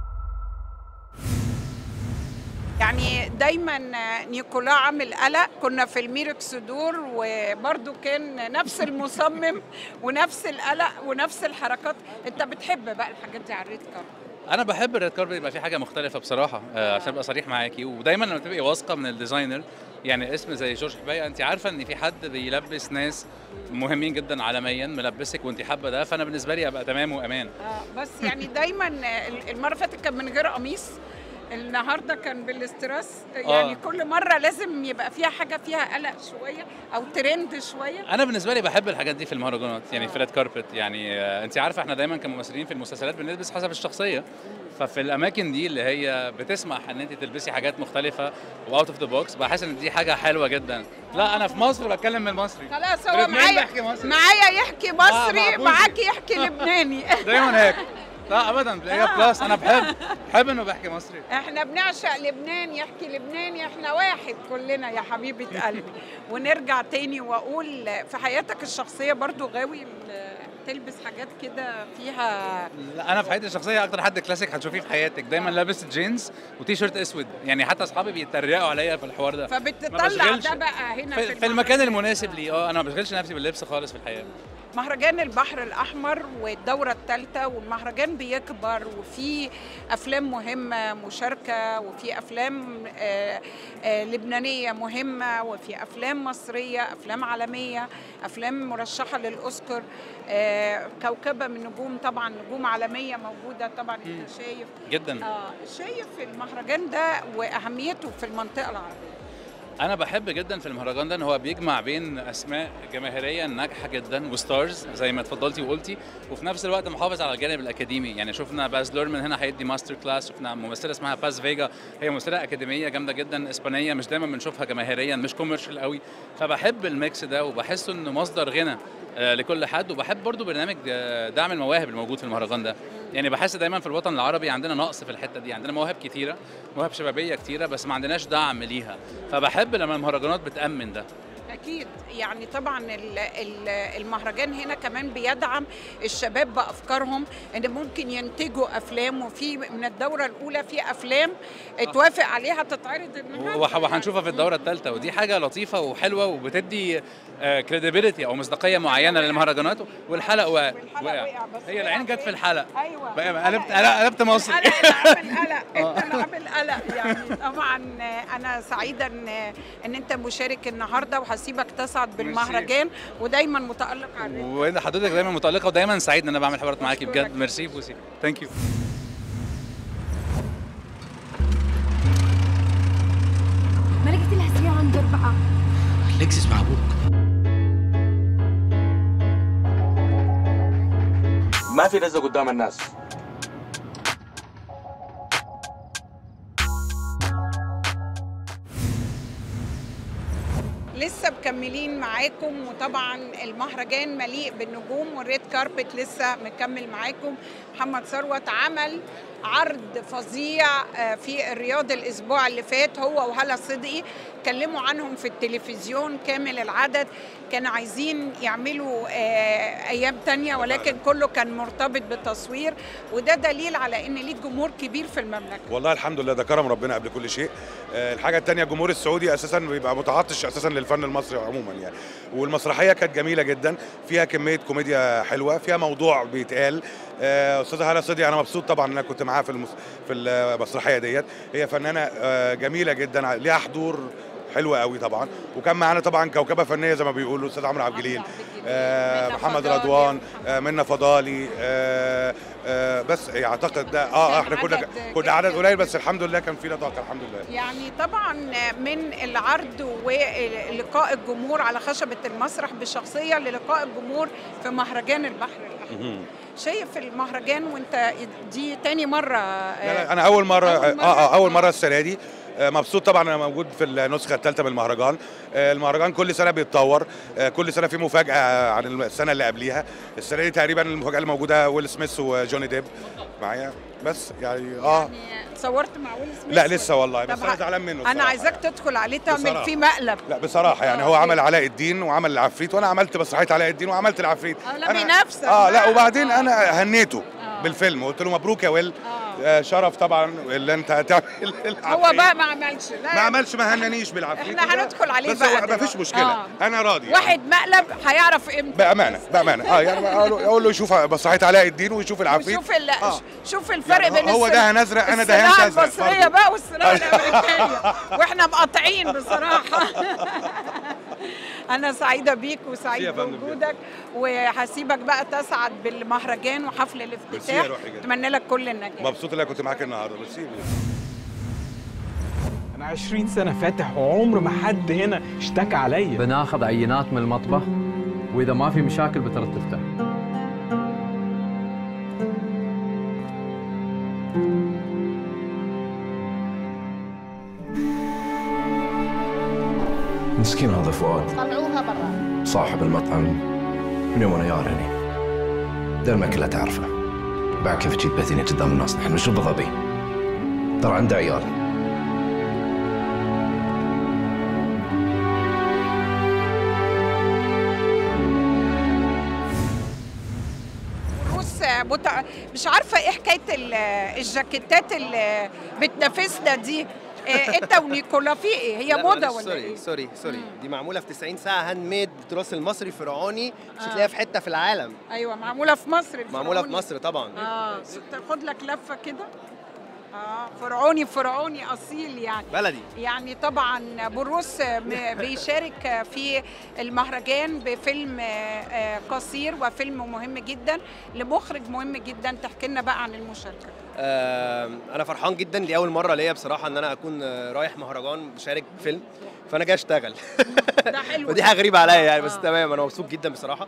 يعني دايما نيكولا عامل قلق كنا في الميركس دور وبرده كان نفس المصمم ونفس القلق ونفس الحركات انت بتحب بقى الحاجات دي على الريد كاربت انا بحب الريد كاربت يبقى في حاجه مختلفه بصراحه آه، عشان ابقى صريح معاكي ودايما لما تبقي واثقه من الديزاينر يعني اسم زي جورج حبايه انت عارفه ان في حد بيلبس ناس مهمين جدا عالميا ملبسك وانت حابه ده فانا بالنسبه لي ابقى تمام وامان آه، بس يعني دايما المره اللي فاتت كان من غير قميص النهارده كان بالاستراس يعني آه. كل مره لازم يبقى فيها حاجه فيها قلق شويه او ترند شويه انا بالنسبه لي بحب الحاجات دي في المهرجانات يعني في الريد كاربت يعني آه، انت عارفه احنا دايما كممثلين في المسلسلات بنلبس حسب الشخصيه ففي الاماكن دي اللي هي بتسمح ان انت تلبسي حاجات مختلفه واوت اوف ذا بوكس بحس ان دي حاجه حلوه جدا لا انا في مصر بتكلم من المصري خلاص هو لبنان معايا بيحكي مصري. معايا يحكي مصري معقول. معاكي يحكي لبناني دايما هيك لا ابدا هي بلس انا بحب بحب انه بحكي مصري احنا بنعشق لبنان يحكي لبناني احنا واحد كلنا يا حبيبه قلبي ونرجع تاني واقول في حياتك الشخصيه برضو غاوي ال- تلبس حاجات كده فيها لا انا في حياتي الشخصيه اكتر حد كلاسيك هتشوفيه في حياتك دايما لابس جينز وتي شيرت اسود يعني حتى اصحابي بيتريقوا عليا في الحوار ده ما فبتطلع بشغلش- ده بقى هنا في, في, في المكان المناسب لي اه انا ما بشغلش نفسي باللبس خالص في الحياه مهرجان البحر الأحمر والدورة الثالثة والمهرجان بيكبر وفي أفلام مهمة مشاركة وفي أفلام آه، آه، لبنانية مهمة وفي أفلام مصرية أفلام عالمية أفلام مرشحة للأوسكار آه، كوكبة من نجوم طبعا نجوم عالمية موجودة طبعا مم. أنت شايف جدا آه شايف المهرجان ده وأهميته في المنطقة العربية انا بحب جدا في المهرجان ده ان هو بيجمع بين اسماء جماهيريه ناجحه جدا وستارز زي ما اتفضلتي وقلتي وفي نفس الوقت محافظ على الجانب الاكاديمي يعني شفنا باز لورمان هنا هيدي ماستر كلاس شفنا ممثله اسمها باز فيجا هي ممثله اكاديميه جامده جدا اسبانيه مش دايما بنشوفها جماهيريا مش كوميرشال قوي فبحب الميكس ده وبحسه انه مصدر غنى آه، لكل حد وبحب برضو برنامج آه، دعم المواهب الموجود في المهرجان ده يعني بحس دايما في الوطن العربي عندنا نقص في الحته دي عندنا مواهب كتيره مواهب شبابيه كتيره بس ما عندناش دعم ليها فبحب لما المهرجانات بتامن ده أكيد يعني طبعا ال- ال- المهرجان هنا كمان بيدعم الشباب بأفكارهم إن ممكن ينتجوا أفلام وفي من الدورة الأولى في أفلام اتوافق عليها تتعرض النهارده وح- وهنشوفها في الدوره الثالثه ودي حاجه لطيفه وحلوه وبتدي كريديبيليتي او مصداقيه معينه للمهرجانات والحلقه وقع وقع هي العين جت في الحلقه ايوه بقى قلبت قلبت مصري عامل قلق انت اللي عامل قلق يعني طبعا انا سعيده ان ان انت مشارك النهارده وهسيبك تصعد بالمهرجان ودايما متالق على الريتم. وانت حضرتك دايما متالقه ودايما سعيد ان انا بعمل حوارات معاكي بجد ميرسي بوسي ثانك يو ما لقيت لها سيارة عند أربعة لكزس مع ابوك ما في رزق قدام الناس لسه مكملين معاكم وطبعا المهرجان مليء بالنجوم والريد كاربت لسه مكمل معاكم محمد ثروت عمل عرض فظيع آه، في الرياض الاسبوع اللي فات هو وهلا صدقي اتكلموا عنهم في التلفزيون كامل العدد كانوا عايزين يعملوا آه، ايام تانية ولكن كله كان مرتبط بالتصوير وده دليل على ان ليك جمهور كبير في المملكه والله الحمد لله ده كرم ربنا قبل كل شيء آه، الحاجه الثانيه الجمهور السعودي اساسا بيبقى متعطش اساسا للفن المصري عموما يعني والمسرحيه كانت جميله جدا فيها كميه كوميديا حلوه فيها موضوع بيتقال آه، استاذه هلا صدقي انا مبسوط طبعا ان انا كنت معاها في المس... في المسرحيه ديت هي فنانه آه، جميله جدا ليها حضور حلوه قوي طبعا وكان معانا طبعا كوكبه فنيه زي ما بيقولوا الاستاذ عمرو عبد الجليل آه محمد فضالي. رضوان آه منى فضالي آه آه بس اعتقد ده اه احنا كنا عدد كنا عدد قليل بس الحمد لله كان فينا طاقه الحمد لله يعني طبعا من العرض ولقاء الجمهور على خشبة المسرح بشخصية للقاء الجمهور في مهرجان البحر الأحمر شايف المهرجان وانت دي تاني مرة لا لا انا اول مره أول اه مرة؟ اه اول مره السنه دي آه، مبسوط طبعا انا موجود في النسخه الثالثه من المهرجان آه، المهرجان كل سنه بيتطور آه، كل سنه في مفاجاه عن السنه اللي قبليها السنه دي تقريبا المفاجاه اللي موجوده ويل سميث وجوني ديب معايا بس يعني اه صورت مع ويل سميث لا لسه والله بس طب انا زعلان منه انا الصراحة. عايزاك تدخل عليه تعمل بصراحة. فيه مقلب لا بصراحه يعني هو عمل علاء الدين وعمل العفريت وانا عملت مسرحيه علاء الدين وعملت العفريت آه، لا أنا- بينافسك اه لا بقى. وبعدين انا هنيته بالفيلم قلت له مبروك يا ويل آه شرف طبعا اللي انت هتعمل هو العفريت. بقى ما عملش لا ما عملش ما هنانيش بالعفريت احنا هندخل عليه بس بقى هو ما دلوقتي. فيش مشكله آه. انا راضي يعني. واحد مقلب هيعرف امتى بامانه بامانه اه يعني اقول له اقول له يشوف مسرحيه علاء الدين ويشوف العفريت شوف ال... آه. شوف الفرق يعني بين هو السن- دهن أزرق، أنا دهنت الصناعة أزرق المصرية برضه. بقى والصناعة الأمريكية واحنا مقاطعين بصراحة أنا سعيدة بيك وسعيد يا فندم بوجودك وهسيبك بقى تسعد بالمهرجان وحفل ميرسي الافتتاح يا روحي جدا. أتمنى لك كل النجاح مبسوط ان انا كنت معاك النهارده ميرسي انا 20 سنه فاتح وعمر ما حد هنا اشتكى عليا بناخذ عينات من المطبخ واذا ما في مشاكل بترد تفتح مسكين هذا فؤاد طلعوها برا صاحب المطعم من يوم وانا يارني دار ما كلها تعرفه بعد كيف تجيب بثيني قدام الناس نحن شو بغبي ترى عنده عيال روس متع... مش عارفة إيه حكاية ال- الجاكيتات اللي بتنافسنا دي إيه انت ونيكولا في ايه هي لا، موضه معلش، ولا سوري ايه سوري سوري دي معموله في 90 ساعه هاند ميد بالتراث المصري فرعوني مش آه. هتلاقيها في حته في العالم ايوه معموله في مصر معموله في الفرعوني. مصر طبعا اه تاخد لك لفه كده اه فرعوني فرعوني اصيل يعني بلدي يعني طبعا بروس م- بيشارك في المهرجان بفيلم آه، آه، قصير وفيلم مهم جدا لمخرج مهم جدا تحكي لنا بقى عن المشاركه آه انا فرحان جدا دي اول مره ليا بصراحه ان انا اكون آه، رايح مهرجان بشارك فيلم فانا جاي اشتغل ده حلو ودي حاجه غريبه عليا يعني بس تمام انا مبسوط جدا بصراحه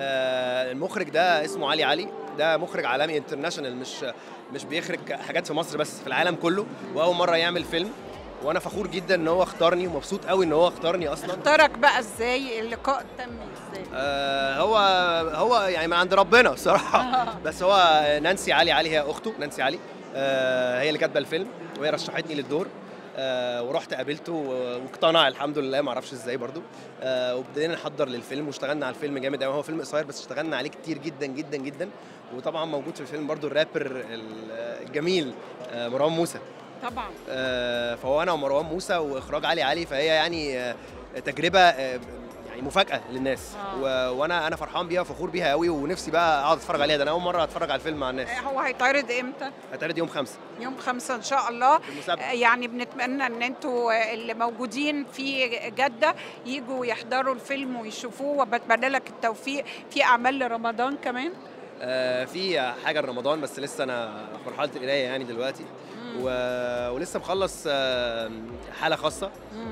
آه المخرج ده اسمه علي علي ده مخرج عالمي انترناشونال مش مش بيخرج حاجات في مصر بس في العالم كله واول مره يعمل فيلم وانا فخور جدا ان هو اختارني ومبسوط قوي ان هو اختارني اصلا اختارك بقى ازاي اللقاء تم ازاي آه هو هو يعني من عند ربنا بصراحه بس هو نانسي علي علي هي اخته نانسي علي آه هي اللي كاتبه الفيلم وهي رشحتني للدور آه ورحت قابلته و- واقتنع الحمد لله ما اعرفش ازاي برضو آه وابتدينا نحضر للفيلم واشتغلنا على الفيلم جامد قوي هو فيلم قصير بس اشتغلنا عليه كتير جدا جدا جدا وطبعا موجود في الفيلم برضو الرابر ال- الجميل آه مروان موسى طبعا آه، فهو انا ومروان موسى واخراج علي علي فهي يعني آه، تجربه آه، يعني مفاجاه للناس و... وانا انا فرحان بيها وفخور بيها قوي ونفسي بقى اقعد اتفرج عليها ده انا اول مره اتفرج على الفيلم مع الناس هو هيتعرض امتى هتعرض يوم خمسة يوم خمسة إن شاء الله المسابقة. آه، يعني بنتمنى إن أنتوا اللي موجودين في جدة يجوا يحضروا الفيلم ويشوفوه وبتمنى لك التوفيق في أعمال لرمضان كمان آه، في حاجه لرمضان بس لسه انا في مرحله القرايه يعني دلوقتي و... ولسه مخلص آه، حاله خاصه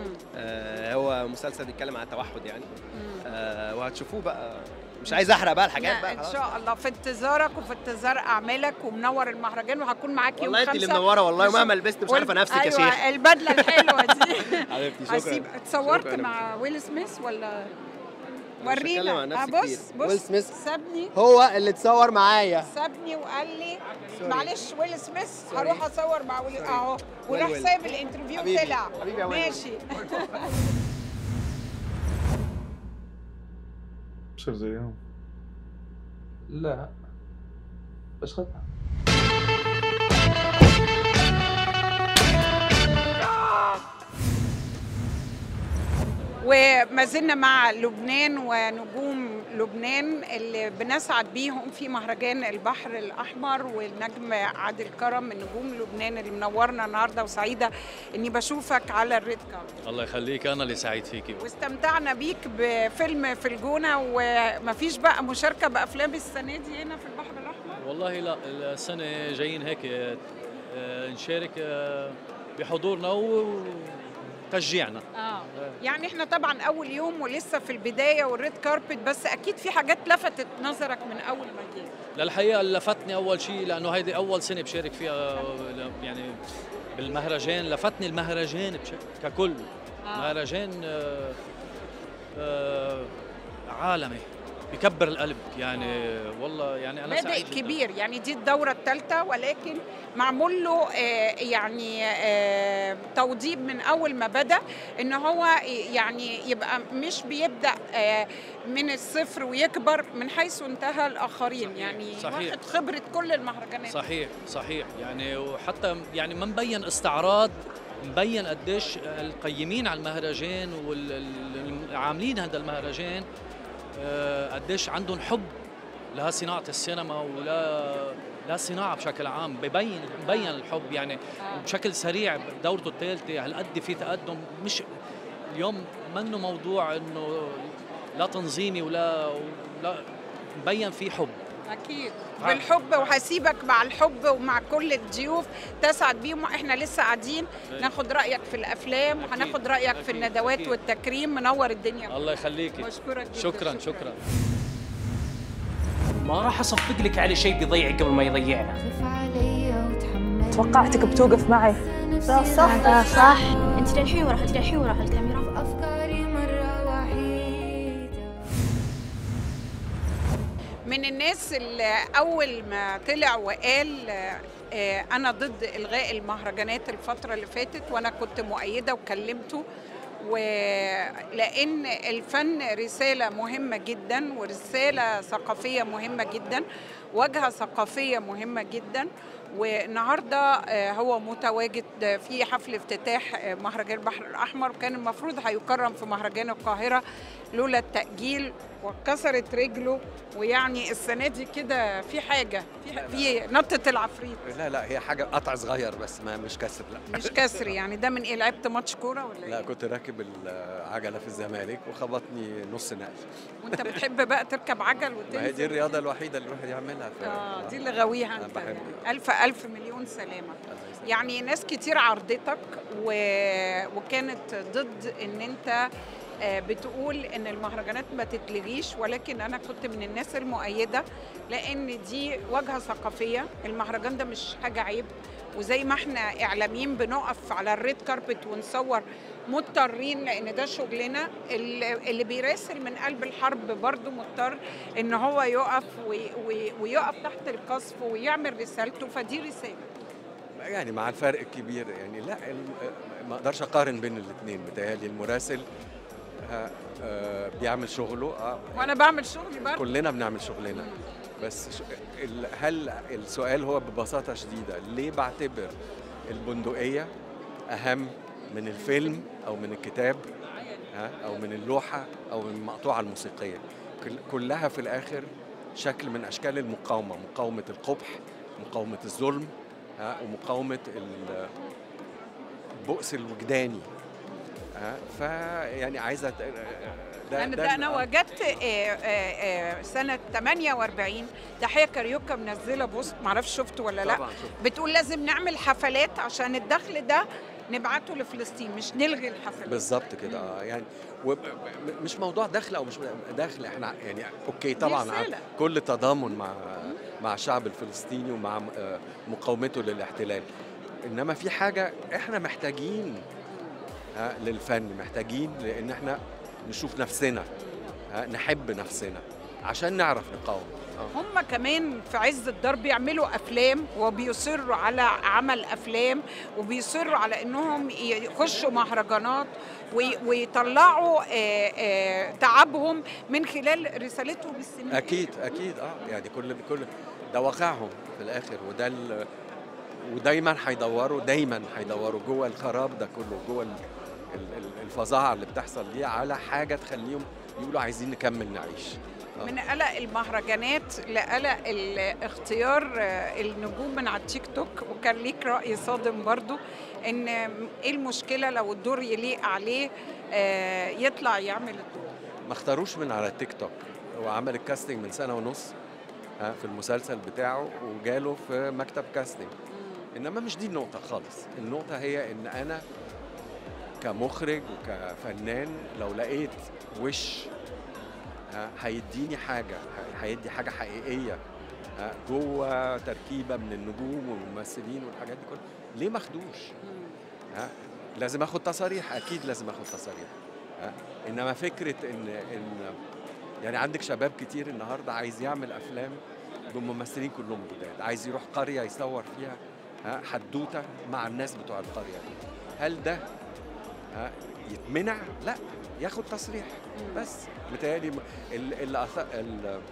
آه، هو مسلسل بيتكلم عن التوحد يعني آه، وهتشوفوه بقى مش عايز احرق بقى الحاجات لا بقى إن خلاص. شاء الله في انتظارك وفي انتظار أعمالك ومنور المهرجان وهكون معاك يوم والله خمسة انت اللي منوره والله مش- ومهما لبست مش وال- عارفه نفسك يا أيوة شيخ البدلة الحلوة دي حبيبتي شكرا هسيب اتصورت شكراً. مع ويل سميث ولا مش هتكلم عن ورينا آه، نفسي بص كتير. بص ويل سميث سابني هو اللي اتصور معايا سابني وقال لي سوري. معلش ويل سميث سوري. هروح اصور مع ويل اهو ويل وراح ويل. سايب الانترفيو حبيبي. طلع حبيبي يا ويل. ماشي بصير زيهم لا بس خدها وما زلنا مع لبنان ونجوم لبنان اللي بنسعد بيهم في مهرجان البحر الأحمر والنجم عادل كرم من نجوم لبنان اللي منورنا النهارده وسعيدة إني بشوفك على الريد كاربت الله يخليك انا اللي سعيد فيكي واستمتعنا بيك بفيلم في الجونة ومفيش بقى مشاركة بأفلام السنة دي هنا في البحر الأحمر والله لا السنه جايين هيك آه، نشارك آه، بحضورنا وتشجيعنا اه يعني احنا طبعا اول يوم ولسه في البدايه والريد كاربت بس اكيد في حاجات لفتت نظرك من اول ما جيت للحقيقه لفتني اول شيء لانه هيدي اول سنه بشارك فيها يعني بالمهرجان لفتني المهرجان بشكل ككل آه. مهرجان آه، آه، عالمي بكبر القلب يعني والله يعني انا بادئ سعيد جداً. كبير يعني دي الدوره الثالثه ولكن معمول له آه، يعني آه، توضيب من اول ما بدا ان هو يعني يبقى مش بيبدا آه، من الصفر ويكبر من حيث انتهى الاخرين يعني صحيح. واخد خبره كل المهرجانات صحيح صحيح يعني وحتى يعني ما مبين استعراض مبين قديش القيمين على المهرجان والعاملين هذا المهرجان آه، قديش عندهم حب لصناعة السينما ولا لا الصناعة بشكل عام ببين مبين الحب يعني بشكل سريع دورته الثالثة هالقد في تقدم مش اليوم منه موضوع انه لا تنظيمي ولا ولا مبين في حب اكيد بالحب وهسيبك مع الحب ومع كل الضيوف تسعد بيهم احنا لسه قاعدين أكيد. ناخد رايك في الافلام وهناخد رايك في الندوات أكيد. والتكريم منور الدنيا الله يخليكي مشكورة جدا شكرا شكرا ما راح اصفق لك على شيء بيضيعك قبل ما يضيعنا توقعتك بتوقف معي صح صح صح انت للحين ورا انت للحين ورا الكاميرا من الناس اللي اول ما طلع وقال آه، آه، انا ضد الغاء المهرجانات الفتره اللي فاتت وانا كنت مؤيده وكلمته ولان الفن رساله مهمه جدا ورساله ثقافيه مهمه جدا واجهه ثقافيه مهمه جدا والنهارده آه، هو متواجد في حفل افتتاح آه، مهرجان البحر الاحمر وكان المفروض هيكرم في مهرجان القاهره لولا التاجيل وكسرت رجله ويعني السنه دي كده في حاجه في في نطه العفريت لا لا هي حاجه قطع صغير بس ما مش كسر لا مش كسر يعني ده من ايه لعبت ماتش كوره ولا لا ايه كنت راكب العجله في الزمالك وخبطني نص نقل وانت بتحب بقى تركب عجل ما هي وتنزل دي الرياضه الوحيده اللي الواحد يعملها ف... اه دي اللي غاويها أنا انت بحب يعني. الف الف مليون سلامه يعني ناس كتير عرضتك و... وكانت ضد ان انت آه، بتقول ان المهرجانات ما تتلغيش ولكن انا كنت من الناس المؤيده لان دي واجهه ثقافيه المهرجان ده مش حاجه عيب وزي ما احنا اعلاميين بنقف على الريد كاربت ونصور مضطرين لان ده شغلنا اللي اللي بيراسل من قلب الحرب برضه مضطر ان هو يقف وي- وي- ويقف تحت القصف ويعمل رسالته فدي رساله يعني مع الفرق الكبير يعني لا الم- ما اقدرش اقارن بين الاثنين بتهيألي المراسل ها، آه، بيعمل شغله اه وانا بعمل شغلي برضه كلنا بنعمل شغلنا بس ش- ال- هل السؤال هو ببساطة شديدة ليه بعتبر البندقية أهم من الفيلم أو من الكتاب ها أو من اللوحة أو من المقطوعة الموسيقية كل- كلها في الآخر شكل من أشكال المقاومة مقاومة القبح مقاومة الظلم ها ومقاومة ال- البؤس الوجداني ها فيعني عايزة ت- ده انا ده ده انا آه. وجدت آه، آه، آه، سنه 48 تحيه كاريوكا منزله بوست معرفش شفته ولا لا طبعاً شفته. بتقول لازم نعمل حفلات عشان الدخل ده نبعته لفلسطين مش نلغي الحفلات بالظبط كده آه، يعني وب- م- مش موضوع دخل او مش دخل احنا يعني اوكي طبعا رسالة. كل تضامن مع مع الشعب الفلسطيني ومع م- آه، مقاومته للاحتلال انما في حاجه احنا محتاجين ها للفن محتاجين لان احنا نشوف نفسنا ها نحب نفسنا عشان نعرف نقاوم آه. هم كمان في عز الضرب بيعملوا افلام وبيصروا على عمل افلام وبيصروا على انهم يخشوا مهرجانات وي- ويطلعوا آه، آه، تعبهم من خلال رسالتهم السينمائيه اكيد اكيد اه يعني كل كل ده واقعهم في الاخر وده ال- ودايما هيدوروا دايما هيدوروا جوه الخراب ده كله جوه ال- ال- ال- الفظاعه اللي بتحصل دي على حاجه تخليهم يقولوا عايزين نكمل نعيش آه. من قلق المهرجانات لقلق ال- اختيار آه، النجوم من على التيك توك وكان ليك رأي صادم برضو ان ايه المشكلة لو الدور يليق عليه آه، يطلع يعمل الدور ما اختاروش من على التيك توك هو عمل الكاستنج من سنه ونص ها في المسلسل بتاعه وجاله في مكتب كاستنج انما مش دي النقطه خالص النقطه هي ان انا كمخرج وكفنان لو لقيت وش ها، هيديني حاجه ه- هيدي حاجه حقيقيه ها، جوه تركيبه من النجوم والممثلين والحاجات دي كلها ليه ما اخدوش ها لازم اخد تصاريح اكيد لازم اخد تصاريح ها انما فكره ان ان يعني عندك شباب كتير النهارده عايز يعمل افلام بممثلين كلهم جداد عايز يروح قريه يصور فيها ها حدوته مع الناس بتوع القريه دي هل ده ها يتمنع لا ياخد تصريح بس متهيألي م- ال ال ال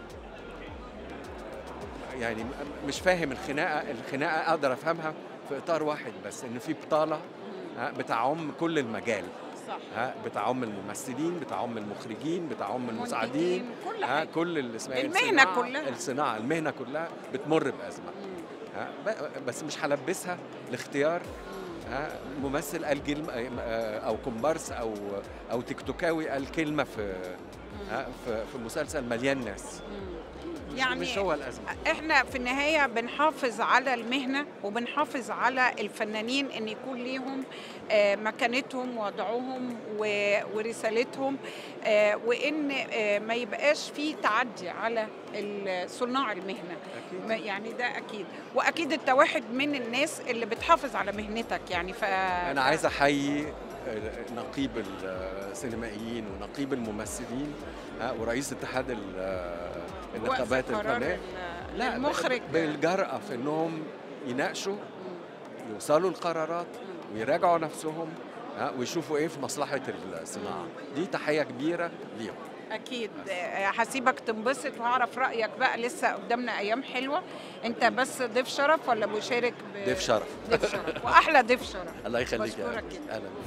يعني م- مش فاهم الخناقه الخناقه اقدر افهمها في اطار واحد بس ان في بطاله ها بتعم كل المجال صح ها بتعم الممثلين بتعم المخرجين بتعم المساعدين كل ها حاجة. كل اللي اسمها إيه؟ المهنة الصناعة- كلها. الصناعه المهنه كلها بتمر بازمه ها ب- بس مش هلبسها لاختيار ها ممثل قال كلمه آه، او كومبارس او او تيك توكاوي قال كلمه في ها في في مسلسل مليان ناس مش, يعني مش هو الازمه احنا في النهايه بنحافظ على المهنه وبنحافظ على الفنانين ان يكون ليهم آه، مكانتهم ووضعهم و- ورسالتهم آه، وان آه، ما يبقاش في تعدي على ال- صناع المهنه ما- يعني ده اكيد واكيد انت واحد من الناس اللي بتحافظ على مهنتك يعني ف انا عايز احيي نقيب السينمائيين ونقيب الممثلين ها ورئيس اتحاد ال- النقابات وقف قرار الفنيه ال- المخرج بالجرأة في انهم يناقشوا يوصلوا لقرارات ويراجعوا نفسهم ها ويشوفوا ايه في مصلحة الصناعة دي تحية كبيرة ليهم اكيد آه، هسيبك تنبسط وهعرف رايك بقى لسه قدامنا ايام حلوه انت بس ضيف شرف ولا مشارك ب... ضيف شرف ضيف شرف واحلى ضيف شرف الله يخليك يا بشكرك أهلا. جدا. اهلا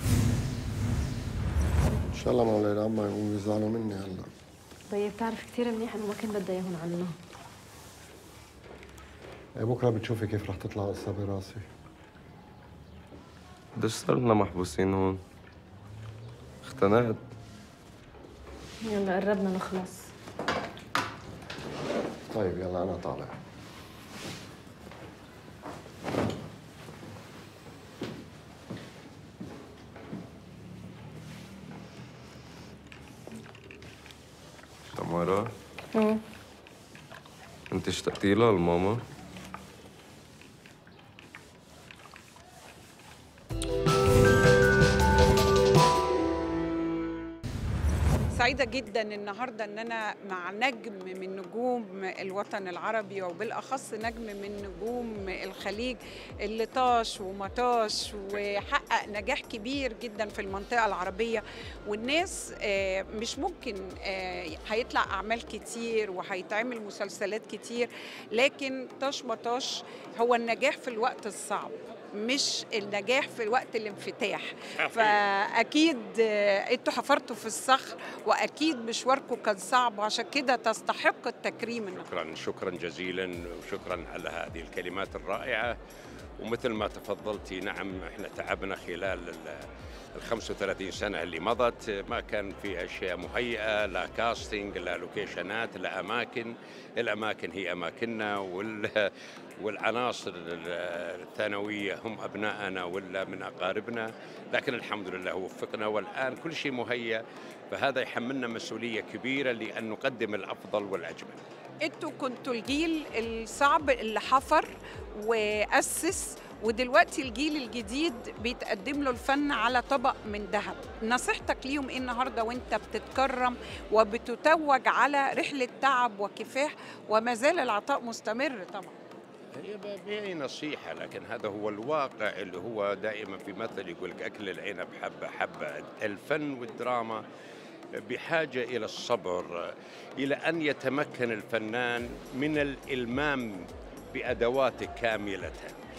ان شاء الله مولاي العم ما يقوموا يزعلوا مني هلا طيب تعرف كثير منيح انه ما كنت بدي اياهم عنه إيه بكره بتشوفي كيف رح تطلع قصه براسي قديش صار لنا محبوسين هون؟ اختنقت يلا قربنا نخلص طيب يلا انا طالع تمارا انت اشتقتي لها الماما؟ سعيده جدا النهارده ان انا مع نجم من نجوم الوطن العربي وبالاخص نجم من نجوم الخليج اللي طاش ومطاش وحقق نجاح كبير جدا في المنطقه العربيه والناس آه، مش ممكن آه، هيطلع اعمال كتير وهيتعمل مسلسلات كتير لكن طاش مطاش هو النجاح في الوقت الصعب مش النجاح في وقت الانفتاح فاكيد آه، انتوا حفرتوا في الصخر واكيد مشواركم كان صعب وعشان كده تستحق التكريم النهارده شكرا شكرا جزيلا وشكرا على هذه الكلمات الرائعة ومثل ما تفضلتي نعم احنا تعبنا خلال ال- ال 35 سنة اللي مضت ما كان في أشياء مهيئة لا كاستنج لا لوكيشنات لا أماكن الأماكن هي أماكننا وال والعناصر الثانوية هم أبنائنا ولا من أقاربنا لكن الحمد لله وفقنا والآن كل شيء مهيأ فهذا يحملنا مسؤولية كبيرة لأن نقدم الأفضل والأجمل انتوا كنتوا الجيل الصعب اللي حفر واسس ودلوقتي الجيل الجديد بيتقدم له الفن على طبق من ذهب نصيحتك ليهم ايه النهارده وانت بتتكرم وبتتوج على رحله تعب وكفاح وما زال العطاء مستمر طبعا هي بأي نصيحة لكن هذا هو الواقع اللي هو دائما في مثل يقول لك أكل العنب حبة حبة الفن والدراما بحاجة إلى الصبر إلى أن يتمكن الفنان من الإلمام بأدواته كاملة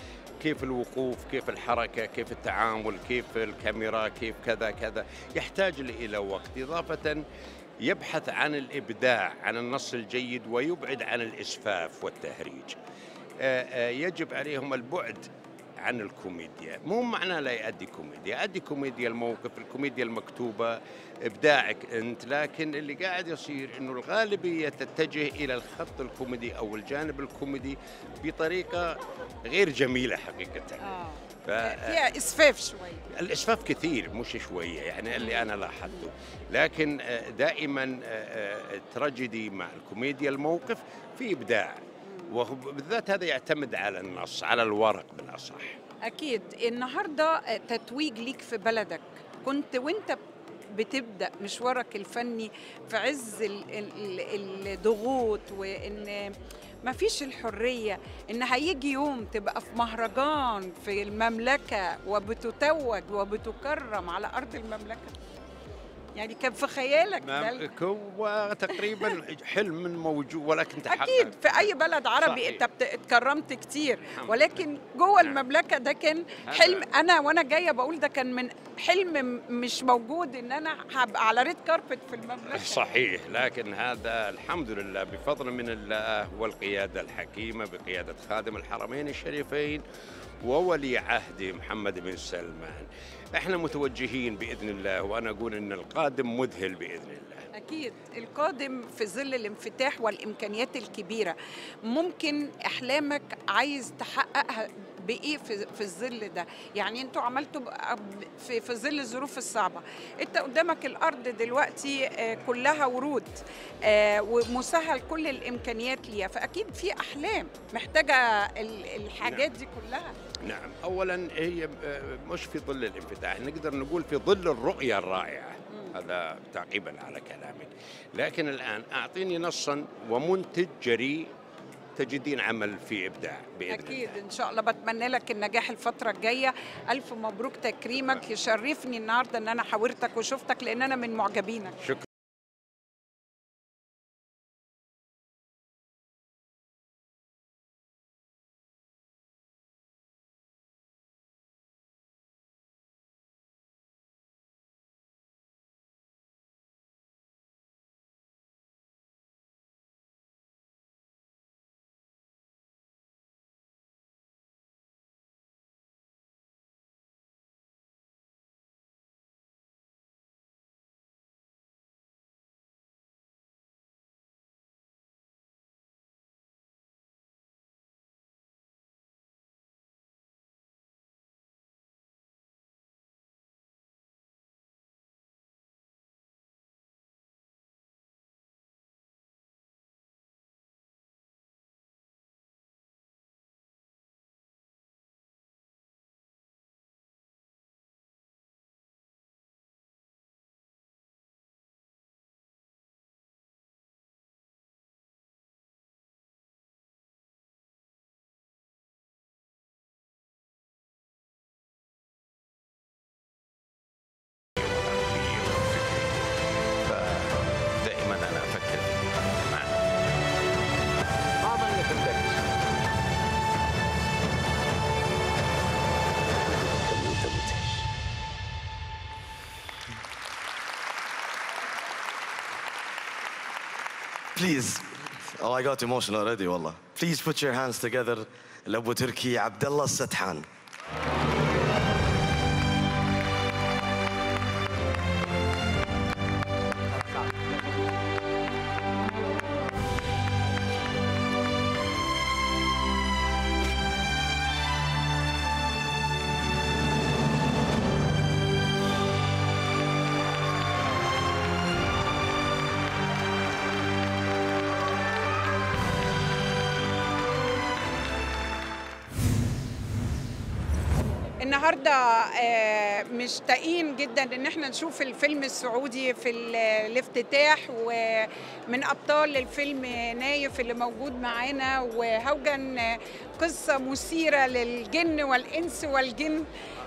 كيف الوقوف كيف الحركة كيف التعامل كيف الكاميرا كيف كذا كذا يحتاج إلى وقت إضافة يبحث عن الإبداع عن النص الجيد ويبعد عن الإسفاف والتهريج آه، آه، يجب عليهم البعد عن الكوميديا مو معناه لا يؤدي كوميديا يؤدي كوميديا الموقف الكوميديا المكتوبة إبداعك أنت لكن اللي قاعد يصير أنه الغالبية تتجه إلى الخط الكوميدي أو الجانب الكوميدي بطريقة غير جميلة حقيقة ف... فيها اسفاف شويه الاسفاف كثير مش شويه يعني اللي انا لاحظته لكن آه، دائما آه، آه، التراجيدي مع الكوميديا الموقف في ابداع وبالذات هذا يعتمد على النص على الورق بالاصح اكيد النهارده تتويج ليك في بلدك كنت وانت بتبدا مشوارك الفني في عز ال- ال- الضغوط وان ما فيش الحريه ان هيجي يوم تبقى في مهرجان في المملكه وبتتوج وبتكرم على ارض المملكه يعني كان في خيالك ده نعم هو تقريبا حلم موجود ولكن تحقق اكيد في اي بلد عربي صحيح. انت بت- اتكرمت كتير الحمد ولكن جوه المملكه ده كان هذا- حلم انا وانا جايه بقول ده كان من حلم م- مش موجود ان انا هبقى على ريد كاربت في المملكه صحيح لكن هذا الحمد لله بفضل من الله والقيادة الحكيمة بقيادة خادم الحرمين الشريفين وولي عهد محمد بن سلمان احنا متوجهين بإذن الله وأنا أقول أن القادم مذهل بإذن الله اكيد القادم في ظل الانفتاح والامكانيات الكبيره ممكن احلامك عايز تحققها بايه في في الظل ده يعني انتوا عملتوا بقى ب- في في ظل الظروف الصعبه انت قدامك الارض دلوقتي آه، كلها ورود آه، ومسهل كل الامكانيات ليها فاكيد في احلام محتاجه ال- الحاجات دي كلها نعم أولا هي آه، مش في ظل الانفتاح نقدر نقول في ظل الرؤية الرائعة هذا تعقيبا على كلامك لكن الآن أعطيني نصا ومنتج جريء تجدين عمل في إبداع بإذن اكيد ان شاء الله بتمنى لك النجاح الفتره الجايه الف مبروك تكريمك يشرفني النهارده ان انا حاورتك وشفتك لان انا من معجبينك شكرا دائما أنا أفكر معنا ما أظن تندرس Please. Oh, I got emotional already, والله. Please put your hands together لأبو تركي عبد الله السدحان. النهارده آه، مشتاقين جدا ان احنا نشوف الفيلم السعودي في ال- الافتتاح ومن ابطال الفيلم نايف اللي موجود معانا وهوجن آه، قصه مثيره للجن والانس والجن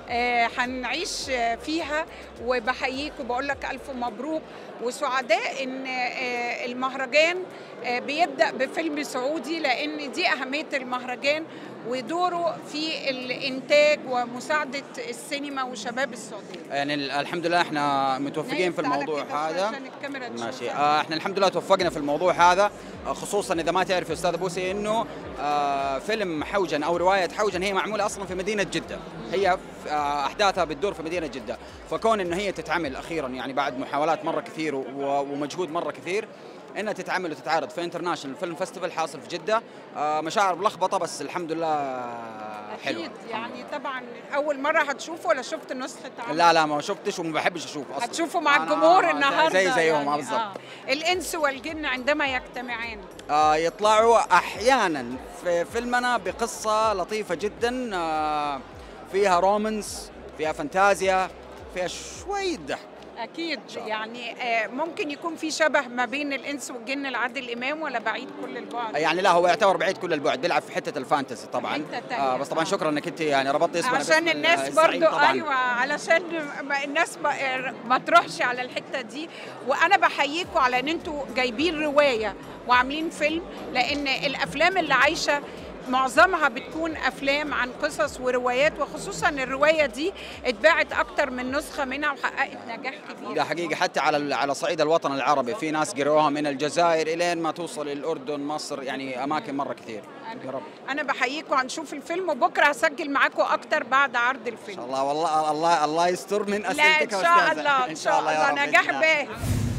آه، هنعيش آه، فيها وبحييك وبقول لك الف مبروك وسعداء ان آه، المهرجان آه، بيبدا بفيلم سعودي لان دي اهميه المهرجان ودوره في الانتاج ومساعده السينما وشباب السعوديه يعني ال- الحمد لله احنا متوفقين في نايف تعالى الموضوع كده هذا عشان الكاميرا ماشي تشوفك. آه احنا الحمد لله توفقنا في الموضوع هذا آه خصوصا اذا ما تعرف يا استاذ بوسي انه آه فيلم حوجن او روايه حوجن هي معموله اصلا في مدينه جده هي ف- آه احداثها بتدور في مدينه جده فكون انه هي تتعمل اخيرا يعني بعد محاولات مره كثير و- ومجهود مره كثير انها تتعمل وتتعرض في انترناشونال فيلم فيستيفال حاصل في جده آه مشاعر ملخبطه بس الحمد لله حلوه اكيد يعني طبعا اول مره هتشوفه ولا شفت نسخه عمل؟ لا لا ما شفتش وما بحبش اشوف اصلا هتشوفه مع أنا الجمهور زي- النهارده زي زيهم يعني، آه بالضبط آه. الانس والجن عندما يجتمعان آه يطلعوا احيانا في فيلمنا بقصه لطيفه جدا آه فيها رومانس فيها فانتازيا فيها شويه ضحك اكيد يعني آه، ممكن يكون في شبه ما بين الانس والجن لعادل امام ولا بعيد كل البعد يعني لا هو يعتبر بعيد كل البعد بيلعب في حته الفانتزي طبعا حتة تانية. آه بس طبعا شكرا انك انت يعني ربطتي اسمه عشان باسم الناس الزعيم برضو طبعا ايوه علشان ما- الناس ما, ما تروحش على الحته دي وانا بحييكم على ان انتوا جايبين روايه وعاملين فيلم لان الافلام اللي عايشه معظمها بتكون افلام عن قصص وروايات وخصوصا الروايه دي اتباعت اكتر من نسخه منها وحققت نجاح كبير ده حقيقه حتى على على صعيد الوطن العربي في ناس قروها من الجزائر الين ما توصل الاردن مصر يعني اماكن مره كثير يا رب انا بحييكم هنشوف الفيلم وبكره هسجل معاكم اكتر بعد عرض الفيلم الله والله الله الله يستر من لا اسئلتك ان يا شاء أستاذة. الله ان شاء يا الله رب نجاح بإذن الله. باهر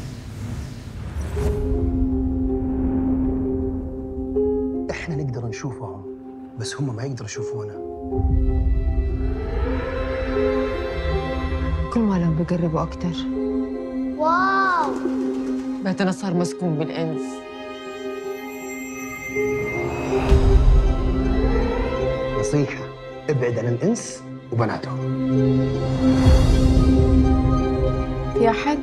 احنا نقدر نشوفهم بس هم ما يقدروا يشوفونا كل ما لهم بيقربوا أكتر واو بيتنا صار مسكون بالإنس نصيحة ابعد عن الإنس وبناتهم في أحد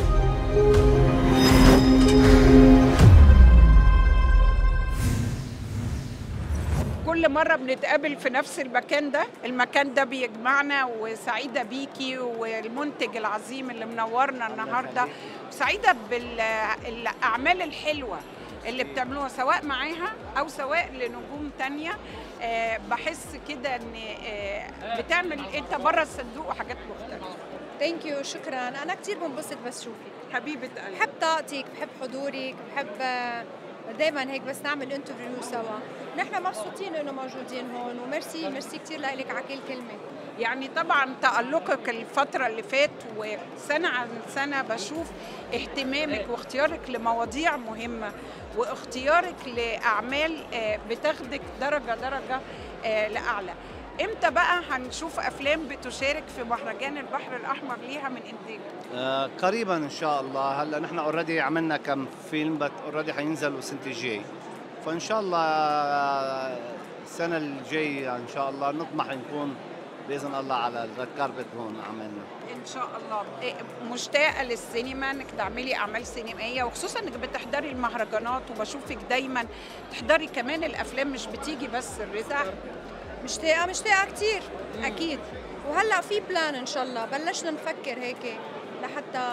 كل مرة بنتقابل في نفس المكان ده المكان ده بيجمعنا وسعيدة بيكي والمنتج العظيم اللي منورنا النهاردة سعيدة بالأعمال الحلوة اللي بتعملوها سواء معاها أو سواء لنجوم تانية آه، بحس كده ان آه، بتعمل انت بره الصندوق وحاجات مختلفه ثانك يو شكرا انا كثير بنبسط بس شوفك حبيبه قلبي بحب طاقتك بحب حضورك بحب دائما هيك بس نعمل انترفيو سوا نحن مبسوطين انه موجودين هون وميرسي ميرسي كثير لك على كل كلمه يعني طبعا تألقك الفترة اللي فات وسنة عن سنة بشوف اهتمامك واختيارك لمواضيع مهمة واختيارك لأعمال آه، بتاخدك درجة درجة آه، لأعلى امتى بقى هنشوف افلام بتشارك في مهرجان البحر الاحمر ليها من انتاج آه قريبا ان شاء الله هلا نحن اوريدي عملنا كم فيلم بس اوريدي حينزلوا السنه الجاي فان شاء الله آه، السنه الجايه ان شاء الله نطمح نكون باذن الله على الريد كاربت هون عملنا ان شاء الله إيه، مشتاقه للسينما انك تعملي اعمال سينمائيه وخصوصا انك بتحضري المهرجانات وبشوفك دايما تحضري كمان الافلام مش بتيجي بس الرزق مشتاقه مشتاقه كثير اكيد وهلا في بلان ان شاء الله بلشنا نفكر هيك لحتى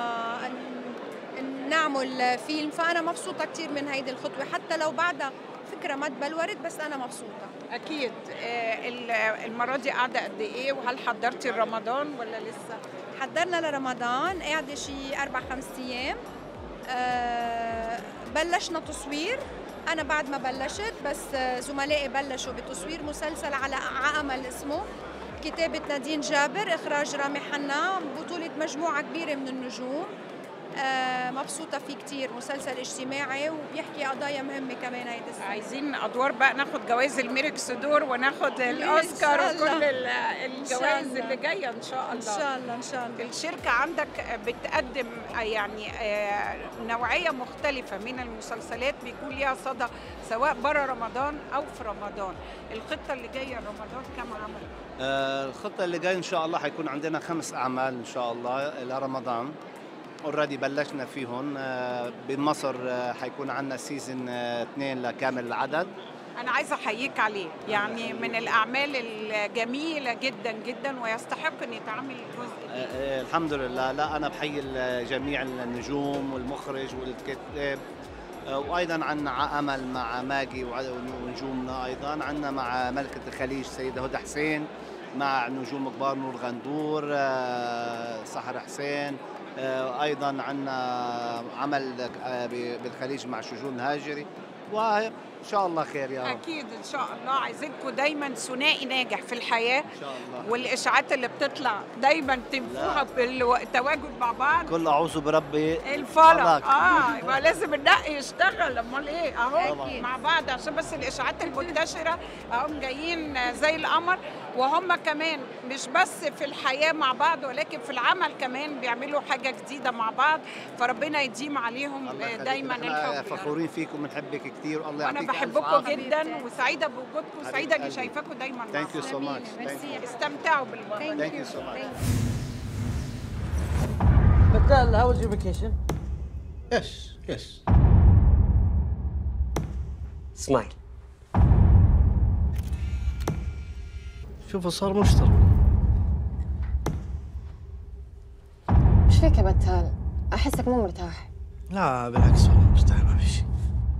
ن- نعمل فيلم فانا مبسوطه كثير من هيدي الخطوه حتى لو بعدها فكره ما تبلورت بس انا مبسوطه اكيد آه، ال- المره دي قاعده قد ايه وهل حضرتي رمضان ولا لسه حضرنا لرمضان قاعده شي اربع خمس ايام أه بلشنا تصوير انا بعد ما بلشت بس آه، زملائي بلشوا بتصوير مسلسل على عمل اسمه كتابة نادين جابر إخراج رامي حنا بطولة مجموعة كبيرة من النجوم آه مبسوطة فيه كتير مسلسل اجتماعي وبيحكي قضايا مهمة كمان هيدي السنة عايزين ادوار بقى ناخد جوائز الميركس دور وناخد إن الاوسكار شاء الله. وكل ال- إن شاء الجوائز الله. اللي جايه ان شاء إن الله شاء الله إن شاء الله الشركه عندك بتقدم يعني آه، نوعيه مختلفه من المسلسلات بيكون ليها صدى سواء بره رمضان او في رمضان الخطه اللي جايه رمضان كم عمل آه الخطه اللي جاي ان شاء الله حيكون عندنا خمس اعمال ان شاء الله لرمضان اوريدي بلشنا فيهم آه بمصر آه حيكون عندنا سيزون آه اثنين لكامل العدد انا عايزه احييك عليه يعني من الاعمال الجميله جدا جدا ويستحق ان يتعمل جزء آه، آه، الحمد لله لا انا بحيي ال- جميع النجوم والمخرج والكتاب آه، وايضا عندنا عمل مع ماجي وع- ونجومنا ايضا عندنا مع ملكه الخليج سيده هدى حسين مع نجوم كبار نور غندور آه، سحر حسين آه، ايضا عندنا عمل آه، ب- بالخليج مع شجون هاجري وان شاء الله خير يا رب اكيد ان شاء الله عايزينكم دايما ثنائي ناجح في الحياه ان شاء الله والاشاعات اللي بتطلع دايما تنفوها بالتواجد مع بعض كل اعوذ بربي الفلق فلق. اه يبقى لازم النقي يشتغل امال ايه اهو طبعاً. مع بعض عشان بس الاشاعات المنتشره اهم جايين زي القمر وهم كمان مش بس في الحياه مع بعض ولكن في العمل كمان بيعملوا حاجه جديده مع بعض فربنا يديم عليهم الله يخليك. دايما إحنا الحب يا رب. فخورين فيكم بنحبك كثير والله وانا يعطيك ألف بحبكم عافية. جدا وسعيده بوجودكم حبيبة وسعيده اني قلبي. شايفاكم دايما Thank you so much. Thank ميرسي you. استمتعوا بالوقت Thank you so much. Patel, how was your vacation? Yes, yes. Smile. شوفوا صار مشترك ايش فيك يا بتال؟ احسك مو مرتاح لا بالعكس والله مرتاح ما في شيء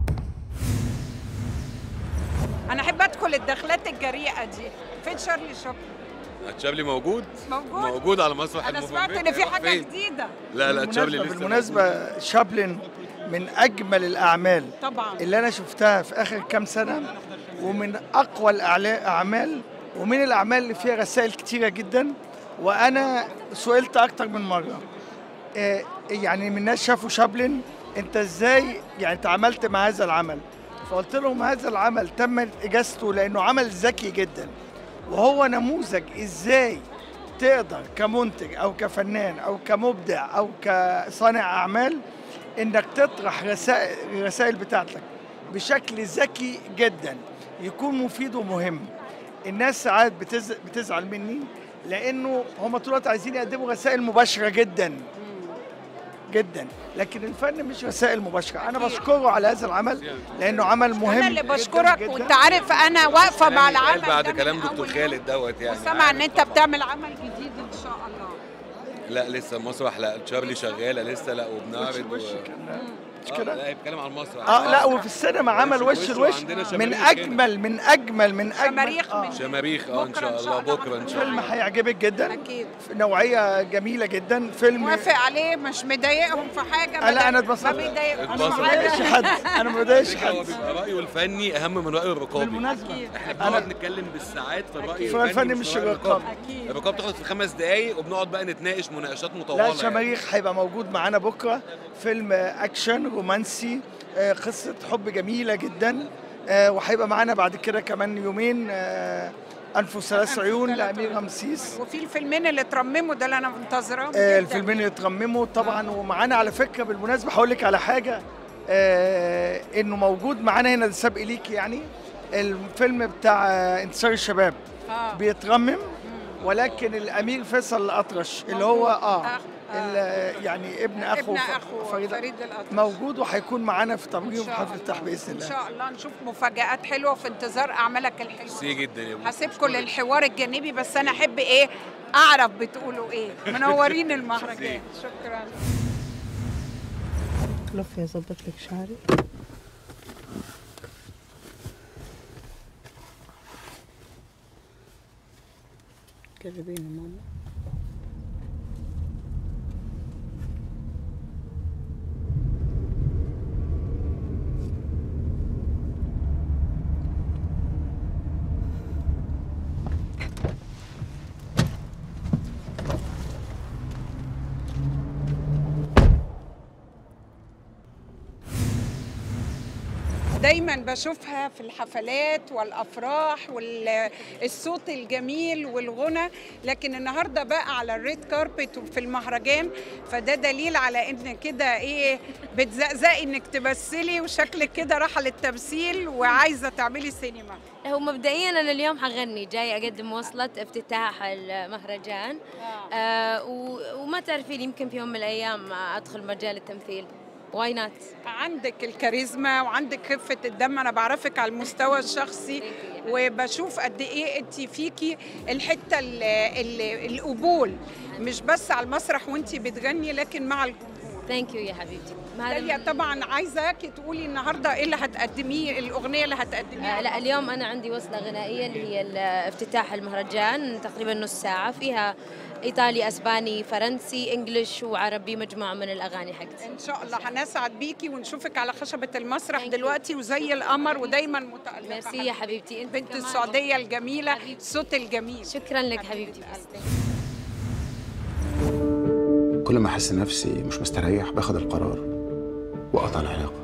انا احب ادخل الدخلات الجريئه دي فين شارلي شوبرا تشابلي موجود موجود موجود على مسرح انا الموفمنت سمعت ان في حاجه فين؟ جديده لا لا تشابلي لسه بالمناسبة شابلن من أجمل الأعمال طبعا اللي أنا شفتها في آخر كام سنة ومن أقوى الأعمال ومن الأعمال اللي فيها رسائل كتيرة جدا وأنا سئلت أكتر من مرة آه، يعني من الناس شافوا شابلن أنت إزاي يعني تعاملت مع هذا العمل فقلت لهم هذا العمل تم إجازته لأنه عمل ذكي جدا وهو نموذج إزاي تقدر كمنتج او كفنان او كمبدع او كصانع اعمال انك تطرح رسائل الرسائل بتاعتك بشكل ذكي جدا يكون مفيد ومهم الناس ساعات بتز... بتزعل مني لانه هم طول الوقت عايزين يقدموا رسائل مباشره جدا جدا لكن الفن مش رسائل مباشره انا بشكره على هذا العمل لانه عمل مهم انا اللي جداً بشكرك جداً. وانت عارف انا واقفه مع يعني قال العمل بعد ده من كلام دكتور أول خالد دوت يعني سامع ان انت بتعمل عمل جديد ان شاء الله لا لسه المسرح لا تشابلي شغاله لسه لا وبنعرض وش- و... وش مش آه، كده؟ لا هي بتتكلم على المسرح اه لا وفي السينما عمل وش وش الوش وعندنا من شماريخ هنا. اجمل من اجمل من اجمل شماريخ آه. شماريخ اه ان شاء الله بكره ان شاء فيلم الله هيعجبك جدا اكيد نوعيه جميله جدا فيلم موافق عليه مش مضايقهم في حاجه آه، لا، أنا ما اتبسطت. بيضايقهمش اتبسط. ما بضايقش حد انا ما بضايقش هو حد بيبقى رايه الفني اهم من رايه الرقابي بالمناسبة احنا بنقعد نتكلم بالساعات في الراي في الفني مش الرقابي. الرقابه بتاخد في خمس دقائق وبنقعد بقى نتناقش مناقشات مطوله لا شماريخ هيبقى موجود معانا بكره فيلم اكشن رومانسي آه، قصه حب جميله جدا آه، وهيبقى معانا بعد كده كمان يومين آه، انف وثلاث عيون لامير رمسيس وفي الفيلمين اللي اترمموا ده اللي انا منتظراهم آه، جداً. الفيلمين اللي اترمموا طبعا ومعانا على فكره بالمناسبه هقول لك على حاجه آه، انه موجود معانا هنا سابق ليك يعني الفيلم بتاع آه، انتصار الشباب آه. بيترمم ولكن الامير فيصل الاطرش اللي هو اه ال- يعني ابن اخو ابن ف- اخو فريد فريد الأطرش موجود وهيكون معانا في تمرين إن في شاء حفل التح باذن ان الله شاء الله نشوف مفاجآت حلوه في انتظار اعمالك الحلوه ميرسي جدا يا ابو هسيبكم للحوار الجانبي بس انا احب ايه اعرف بتقولوا ايه منورين المهرجان شكرا لفي اظبط لك شعري قربيني ماما دايما بشوفها في الحفلات والافراح والصوت الجميل والغنى لكن النهارده بقى على الريد كاربت وفي المهرجان فده دليل على ان كده ايه بتزقزقي انك تمثلي وشكلك كده رايحه للتمثيل وعايزه تعملي سينما هو مبدئيا انا اليوم حغني جاي اقدم وصلة افتتاح المهرجان آه و- وما تعرفين يمكن في يوم من الايام ادخل مجال التمثيل واي نوت عندك الكاريزما وعندك خفة الدم أنا بعرفك على المستوى الشخصي وبشوف قد إيه أنت فيكي الحتة ال ال القبول مش بس على المسرح وأنت بتغني لكن مع ثانك يو يا حبيبتي داليا طبعا عايزاكي تقولي النهارده ايه اللي هتقدميه الاغنيه اللي هتقدميها آه لا اليوم انا عندي وصله غنائيه اللي هي ال- افتتاح المهرجان تقريبا نص ساعه فيها ايطالي اسباني فرنسي انجلش وعربي مجموعه من الاغاني حقتي ان شاء الله هنسعد بيكي ونشوفك على خشبه المسرح دلوقتي وزي القمر ودايما متالقه ميرسي يا حبيبتي انت بنت كمان. السعوديه الجميله الصوت الجميل شكرا لك حبيبتي كل ما احس نفسي مش مستريح باخد القرار واقطع العلاقه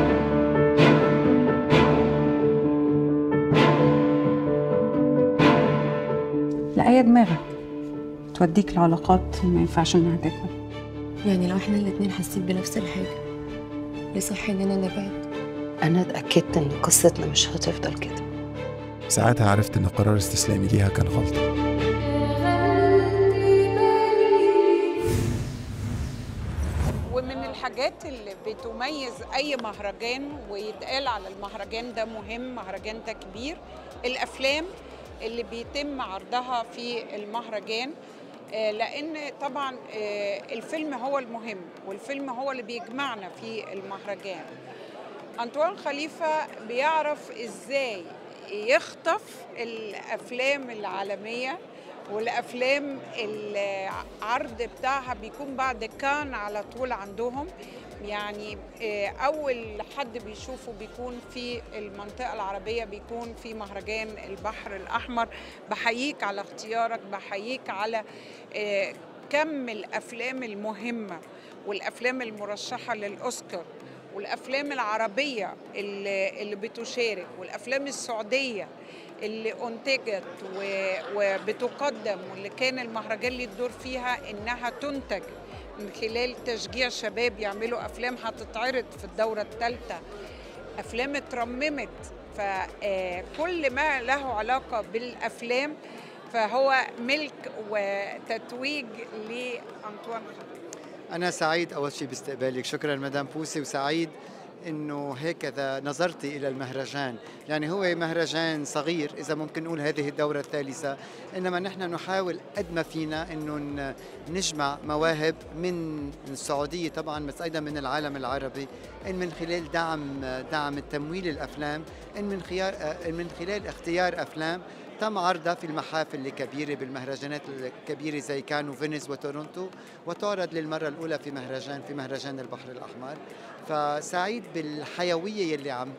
لأي دماغك توديك لعلاقات ما ينفعش انها تكمل يعني لو احنا الاتنين حاسين بنفس الحاجة يصح اننا نبعد انا اتأكدت ان قصتنا مش هتفضل كده ساعتها عرفت ان قرار استسلامي ليها كان غلطه ومن الحاجات اللي بتميز اي مهرجان ويتقال على المهرجان ده مهم مهرجان ده كبير الافلام اللي بيتم عرضها في المهرجان آه، لان طبعا آه، الفيلم هو المهم والفيلم هو اللي بيجمعنا في المهرجان انطوان خليفه بيعرف ازاي يخطف الافلام العالميه والافلام العرض بتاعها بيكون بعد كان على طول عندهم يعني آه، اول حد بيشوفه بيكون في المنطقه العربيه بيكون في مهرجان البحر الاحمر بحييك على اختيارك بحييك على آه، كم الافلام المهمه والافلام المرشحه للاوسكار والافلام العربيه اللي, اللي بتشارك والافلام السعوديه اللي انتجت و- وبتقدم واللي كان المهرجان ليه الدور فيها انها تنتج من خلال تشجيع شباب يعملوا افلام هتتعرض في الدوره الثالثه افلام اترممت فكل ما له علاقه بالافلام فهو ملك وتتويج لانطوان خليفه أنا سعيد أول شيء باستقبالك شكرا مدام بوسي وسعيد انه هكذا نظرتي الى المهرجان، يعني هو مهرجان صغير اذا ممكن نقول هذه الدوره الثالثه، انما نحن نحاول قد ما فينا انه ن- نجمع مواهب من السعوديه طبعا بس ايضا من العالم العربي، ان من خلال دعم دعم التمويل الافلام، ان من خيار إن من خلال اختيار افلام تم عرضها في المحافل الكبيرة بالمهرجانات الكبيرة زي كان وفينيس وتورونتو وتعرض للمرة الأولى في مهرجان في مهرجان البحر الأحمر فسعيد بالحيوية يلي عم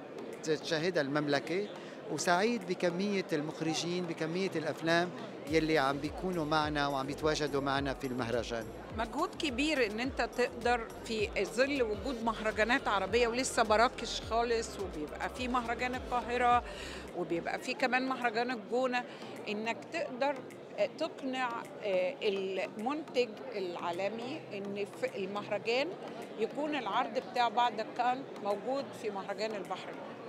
بتشاهدها المملكة وسعيد بكمية المخرجين بكمية الأفلام يلي عم بيكونوا معنا وعم بيتواجدوا معنا في المهرجان مجهود كبير ان انت تقدر في ظل وجود مهرجانات عربيه ولسه براكش خالص وبيبقى في مهرجان القاهره وبيبقى في كمان مهرجان الجونه انك تقدر آه، تقنع آه، المنتج العالمي ان في المهرجان يكون العرض بتاعه بعد كان موجود في مهرجان البحر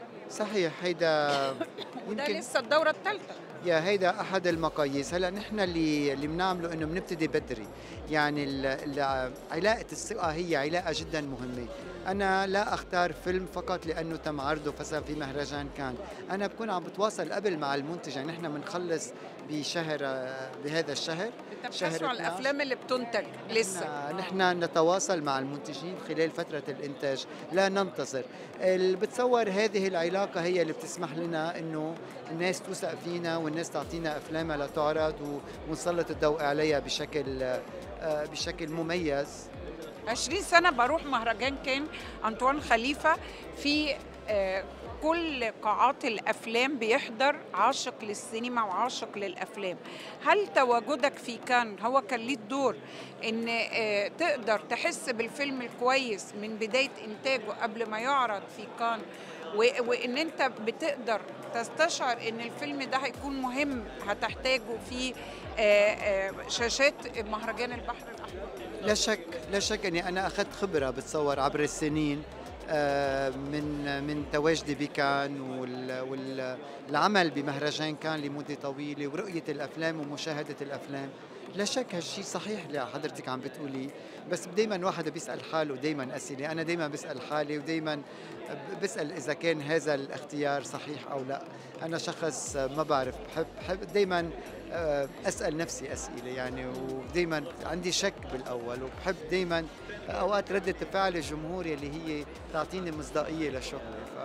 صحيح هيدا وده يمكن- لسه الدوره الثالثه يا هيدا احد المقاييس هلا نحن اللي اللي بنعمله انه بنبتدي بدري يعني ال- ال- علاقه الثقه هي علاقه جدا مهمه انا لا اختار فيلم فقط لانه تم عرضه مثلا في مهرجان كان انا بكون عم بتواصل قبل مع المنتج يعني نحن بنخلص بشهر آه، بهذا الشهر انت شهر بتسمع 12. الافلام اللي بتنتج لسه نحن- نحن نتواصل مع المنتجين خلال فترة الإنتاج لا ننتظر اللي بتصور هذه العلاقة هي اللي بتسمح لنا إنه الناس توثق فينا والناس تعطينا أفلامها لتعرض و- ونسلط الضوء عليها بشكل آه، بشكل مميز 20 سنة بروح مهرجان كان أنطوان خليفة في آه، كل قاعات الأفلام بيحضر عاشق للسينما وعاشق للأفلام هل تواجدك في كان هو كان ليه الدور إن آه، تقدر تحس بالفيلم الكويس من بداية إنتاجه قبل ما يعرض في كان و- وإن أنت بتقدر تستشعر إن الفيلم ده هيكون مهم هتحتاجه في آه، آه، شاشات مهرجان البحر الأحمر لا شك لا شك اني انا اخذت خبره بتصور عبر السنين آه، من من تواجدي بكان وال- والعمل بمهرجان كان لمده طويله ورؤيه الافلام ومشاهده الافلام لا شك هالشيء صحيح اللي حضرتك عم بتقولي بس دائما واحد بيسال حاله دائما اسئله انا دائما بسال حالي ودائما بسال اذا كان هذا الاختيار صحيح او لا انا شخص ما بعرف بحب بحب دائما اسال نفسي اسئله يعني ودائما عندي شك بالاول وبحب دائما اوقات رده فعل الجمهور اللي هي تعطيني مصداقيه لشغلي ف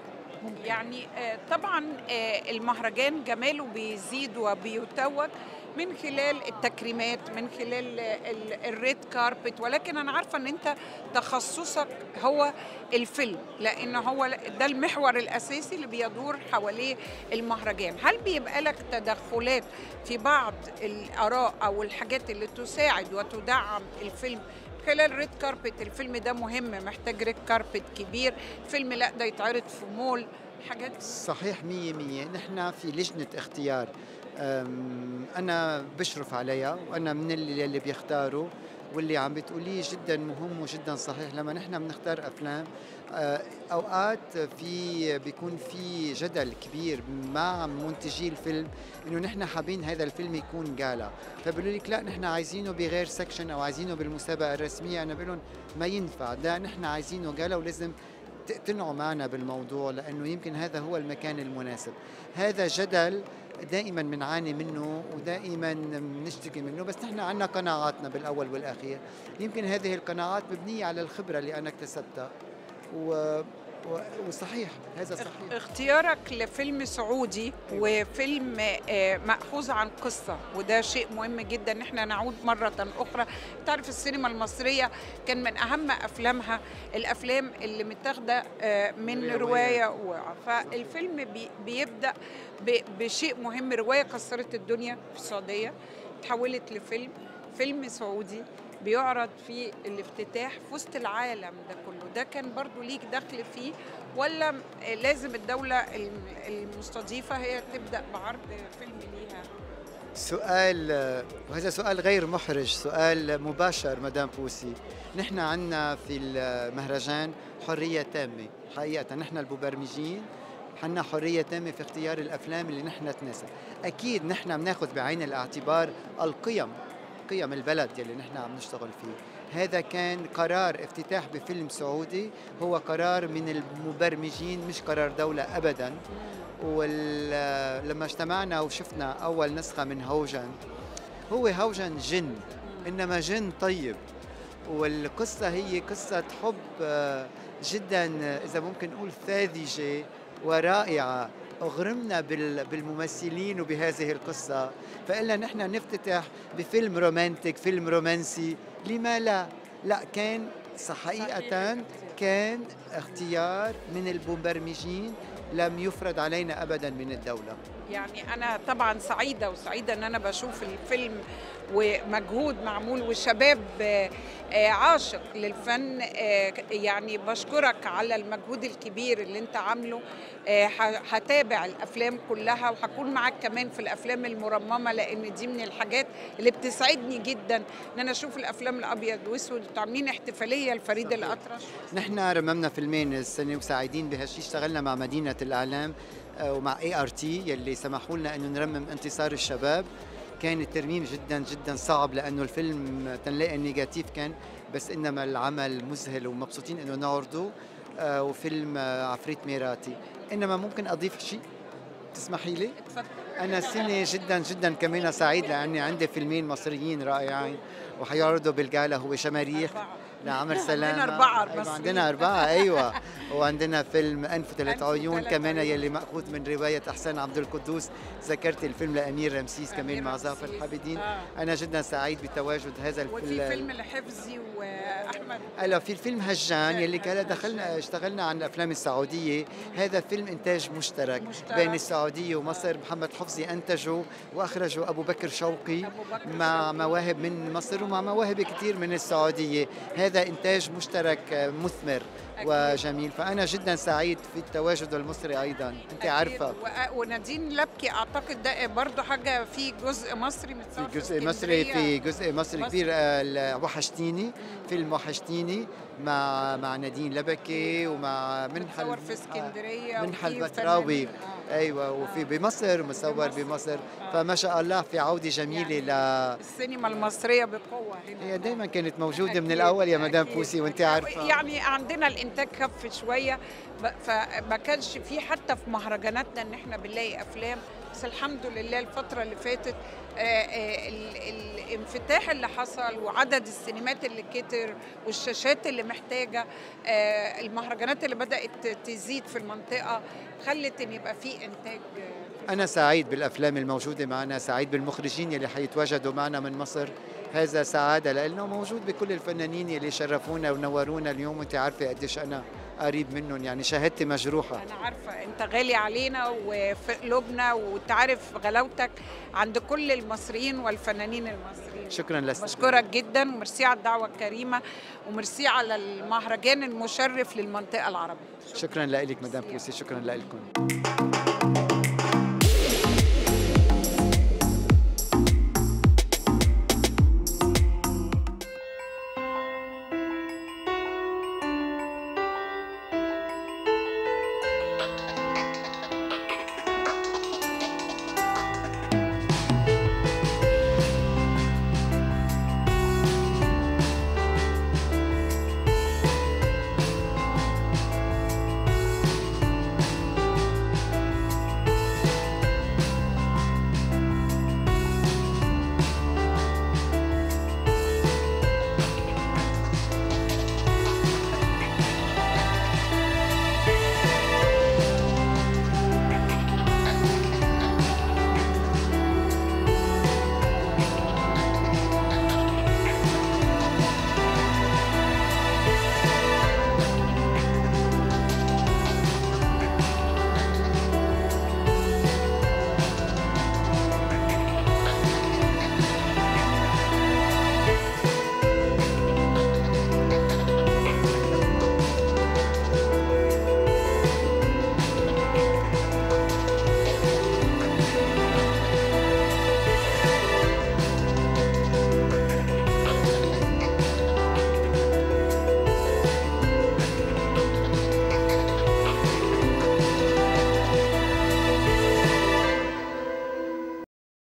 يعني آه، طبعا آه، المهرجان جماله بيزيد وبيتوج من خلال التكريمات من خلال ال- الريد كاربت ولكن انا عارفه ان انت تخصصك هو الفيلم لان هو ده المحور الاساسي اللي بيدور حواليه المهرجان هل بيبقى لك تدخلات في بعض الاراء او الحاجات اللي تساعد وتدعم الفيلم خلال ريد كاربت الفيلم ده مهم محتاج ريد كاربت كبير الفيلم لا ده يتعرض في مول حاجات صحيح مية مية نحن في لجنة اختيار أم، أنا بشرف عليها وأنا من اللي, اللي بيختاروا واللي عم بتقوليه جدا مهم وجدا صحيح لما نحن بنختار أفلام آه، أوقات في بيكون في جدل كبير مع منتجي الفيلم إنه نحن حابين هذا الفيلم يكون جالا فبيقولوا لك لا نحن عايزينه بغير سكشن أو عايزينه بالمسابقة الرسمية أنا بقول لهم ما ينفع ده نحن عايزينه جالا ولازم تقتنعوا معنا بالموضوع لانه يمكن هذا هو المكان المناسب هذا جدل دائما بنعاني منه ودائما بنشتكي منه بس نحن عندنا قناعاتنا بالاول والاخير يمكن هذه القناعات مبنيه على الخبره اللي انا اكتسبتها و... و... وصحيح هذا صحيح اختيارك لفيلم سعودي وفيلم آه، مأخوذ عن قصة وده شيء مهم جدا ان احنا نعود مرة اخرى تعرف السينما المصرية كان من اهم افلامها الافلام اللي متاخدة آه، من رواية و- فالفيلم بي- بيبدأ ب- بشيء مهم رواية كسرت الدنيا في السعودية تحولت لفيلم فيلم سعودي بيعرض في الافتتاح في وسط العالم ده كله ده كان برضو ليك دخل فيه ولا لازم الدولة الم- المستضيفة هي تبدأ بعرض فيلم ليها سؤال وهذا سؤال غير محرج سؤال مباشر مدام بوسي نحن عندنا في المهرجان حرية تامة حقيقة نحن المبرمجين عندنا حرية تامة في اختيار الأفلام اللي نحن تناسب أكيد نحن بناخذ بعين الاعتبار القيم قيم البلد يلي نحن عم نشتغل فيه هذا كان قرار افتتاح بفيلم سعودي هو قرار من المبرمجين مش قرار دولة أبداً ولما اجتمعنا وشفنا أول نسخة من هوجن هو هوجن جن إنما جن طيب والقصة هي قصة حب آه، جدا آه، إذا ممكن نقول ساذجة ورائعة أغرمنا بال- بالممثلين وبهذه القصة فإلا نحن نفتتح بفيلم رومانتيك فيلم رومانسي لما لا لا كان حقيقة كان اختيار من المبرمجين لم يفرض علينا أبدا من الدولة يعني أنا طبعا سعيدة وسعيدة إن أنا بشوف الفيلم ومجهود معمول وشباب آه، آه، عاشق للفن آه، يعني بشكرك على المجهود الكبير اللي أنت عامله آه، ه- هتابع الأفلام كلها وهكون معاك كمان في الأفلام المرممة لأن دي من الحاجات اللي بتسعدني جدا إن أنا أشوف الأفلام الأبيض وأسود انتوا عاملين احتفالية لفريد الأطرش نحن رممنا فيلمين السنة وسعيدين بهالشيء اشتغلنا مع مدينة الإعلام آه، ومع اي ار تي يلي سمحوا لنا انه نرمم انتصار الشباب كان الترميم جدا جدا صعب لانه الفيلم تنلاقي النيجاتيف كان بس انما العمل مذهل ومبسوطين انه نعرضه آه، وفيلم آه، عفريت ميراتي انما ممكن اضيف شيء تسمحي لي؟ انا السنه جدا جدا كمان سعيد لاني عندي فيلمين مصريين رائعين وحيعرضوا بالجالا هو شماريخ لعمر سلامة أربعة أيوة مصريين. عندنا أربعة أيوة وعندنا فيلم أنف ثلاث عيون كمان يلي مأخوذ من رواية أحسان عبد القدوس ذكرت الفيلم لأمير رمسيس كمان مع ظافر الحبيدين آه. أنا جدا سعيد بتواجد هذا وفي الفيلم فيلم لحفظي وأحمد هلا في الفيلم هجان يلي كان دخلنا اشتغلنا عن الافلام السعوديه هذا فيلم انتاج مشترك, مشترك. بين السعوديه ومصر محمد حفظي انتجه واخرجه ابو بكر شوقي مع مواهب من مصر ومع مواهب كثير من السعوديه هذا انتاج مشترك آه، مثمر وجميل فانا جدا سعيد في التواجد المصري ايضا انت عارفه وأ- ونادين لبكي اعتقد ده برضه حاجه في جزء مصري متصور في جزء مصري اسكندرية. في جزء مصري مصر. كبير آه، ال- وحشتيني فيلم وحشتيني مع مع نادين لبكي ومع منحل متصور في اسكندريه منحل وفي بتراوي فنانين. ايوه وفي بمصر مصور بمصر فما شاء الله في عوده جميله ل السينما المصريه بقوه هنا هي دايما كانت موجوده من الاول يا مدام بوسي وانت عارفه يعني عندنا الانتاج خف شويه ب- فما كانش في حتى في مهرجاناتنا ان احنا بنلاقي افلام بس الحمد لله الفتره اللي فاتت آه، آه، ال- الانفتاح اللي حصل وعدد السينمات اللي كتر والشاشات اللي محتاجه آه، المهرجانات اللي بدات تزيد في المنطقه خلت ان يبقى في انتاج آه، أنا سعيد بالأفلام الموجودة معنا سعيد بالمخرجين يلي حيتواجدوا معنا من مصر هذا سعادة لأنه موجود بكل الفنانين يلي شرفونا ونورونا اليوم وأنت عارفة قديش أنا قريب منهم يعني شهادتي مجروحة انا عارفه انت غالي علينا وفي قلوبنا وانت عارف غلاوتك عند كل المصريين والفنانين المصريين شكرا لك بشكرك جدا وميرسي على الدعوه الكريمه وميرسي على المهرجان المشرف للمنطقه العربيه شكرا لك مدام بوسي شكرا لكم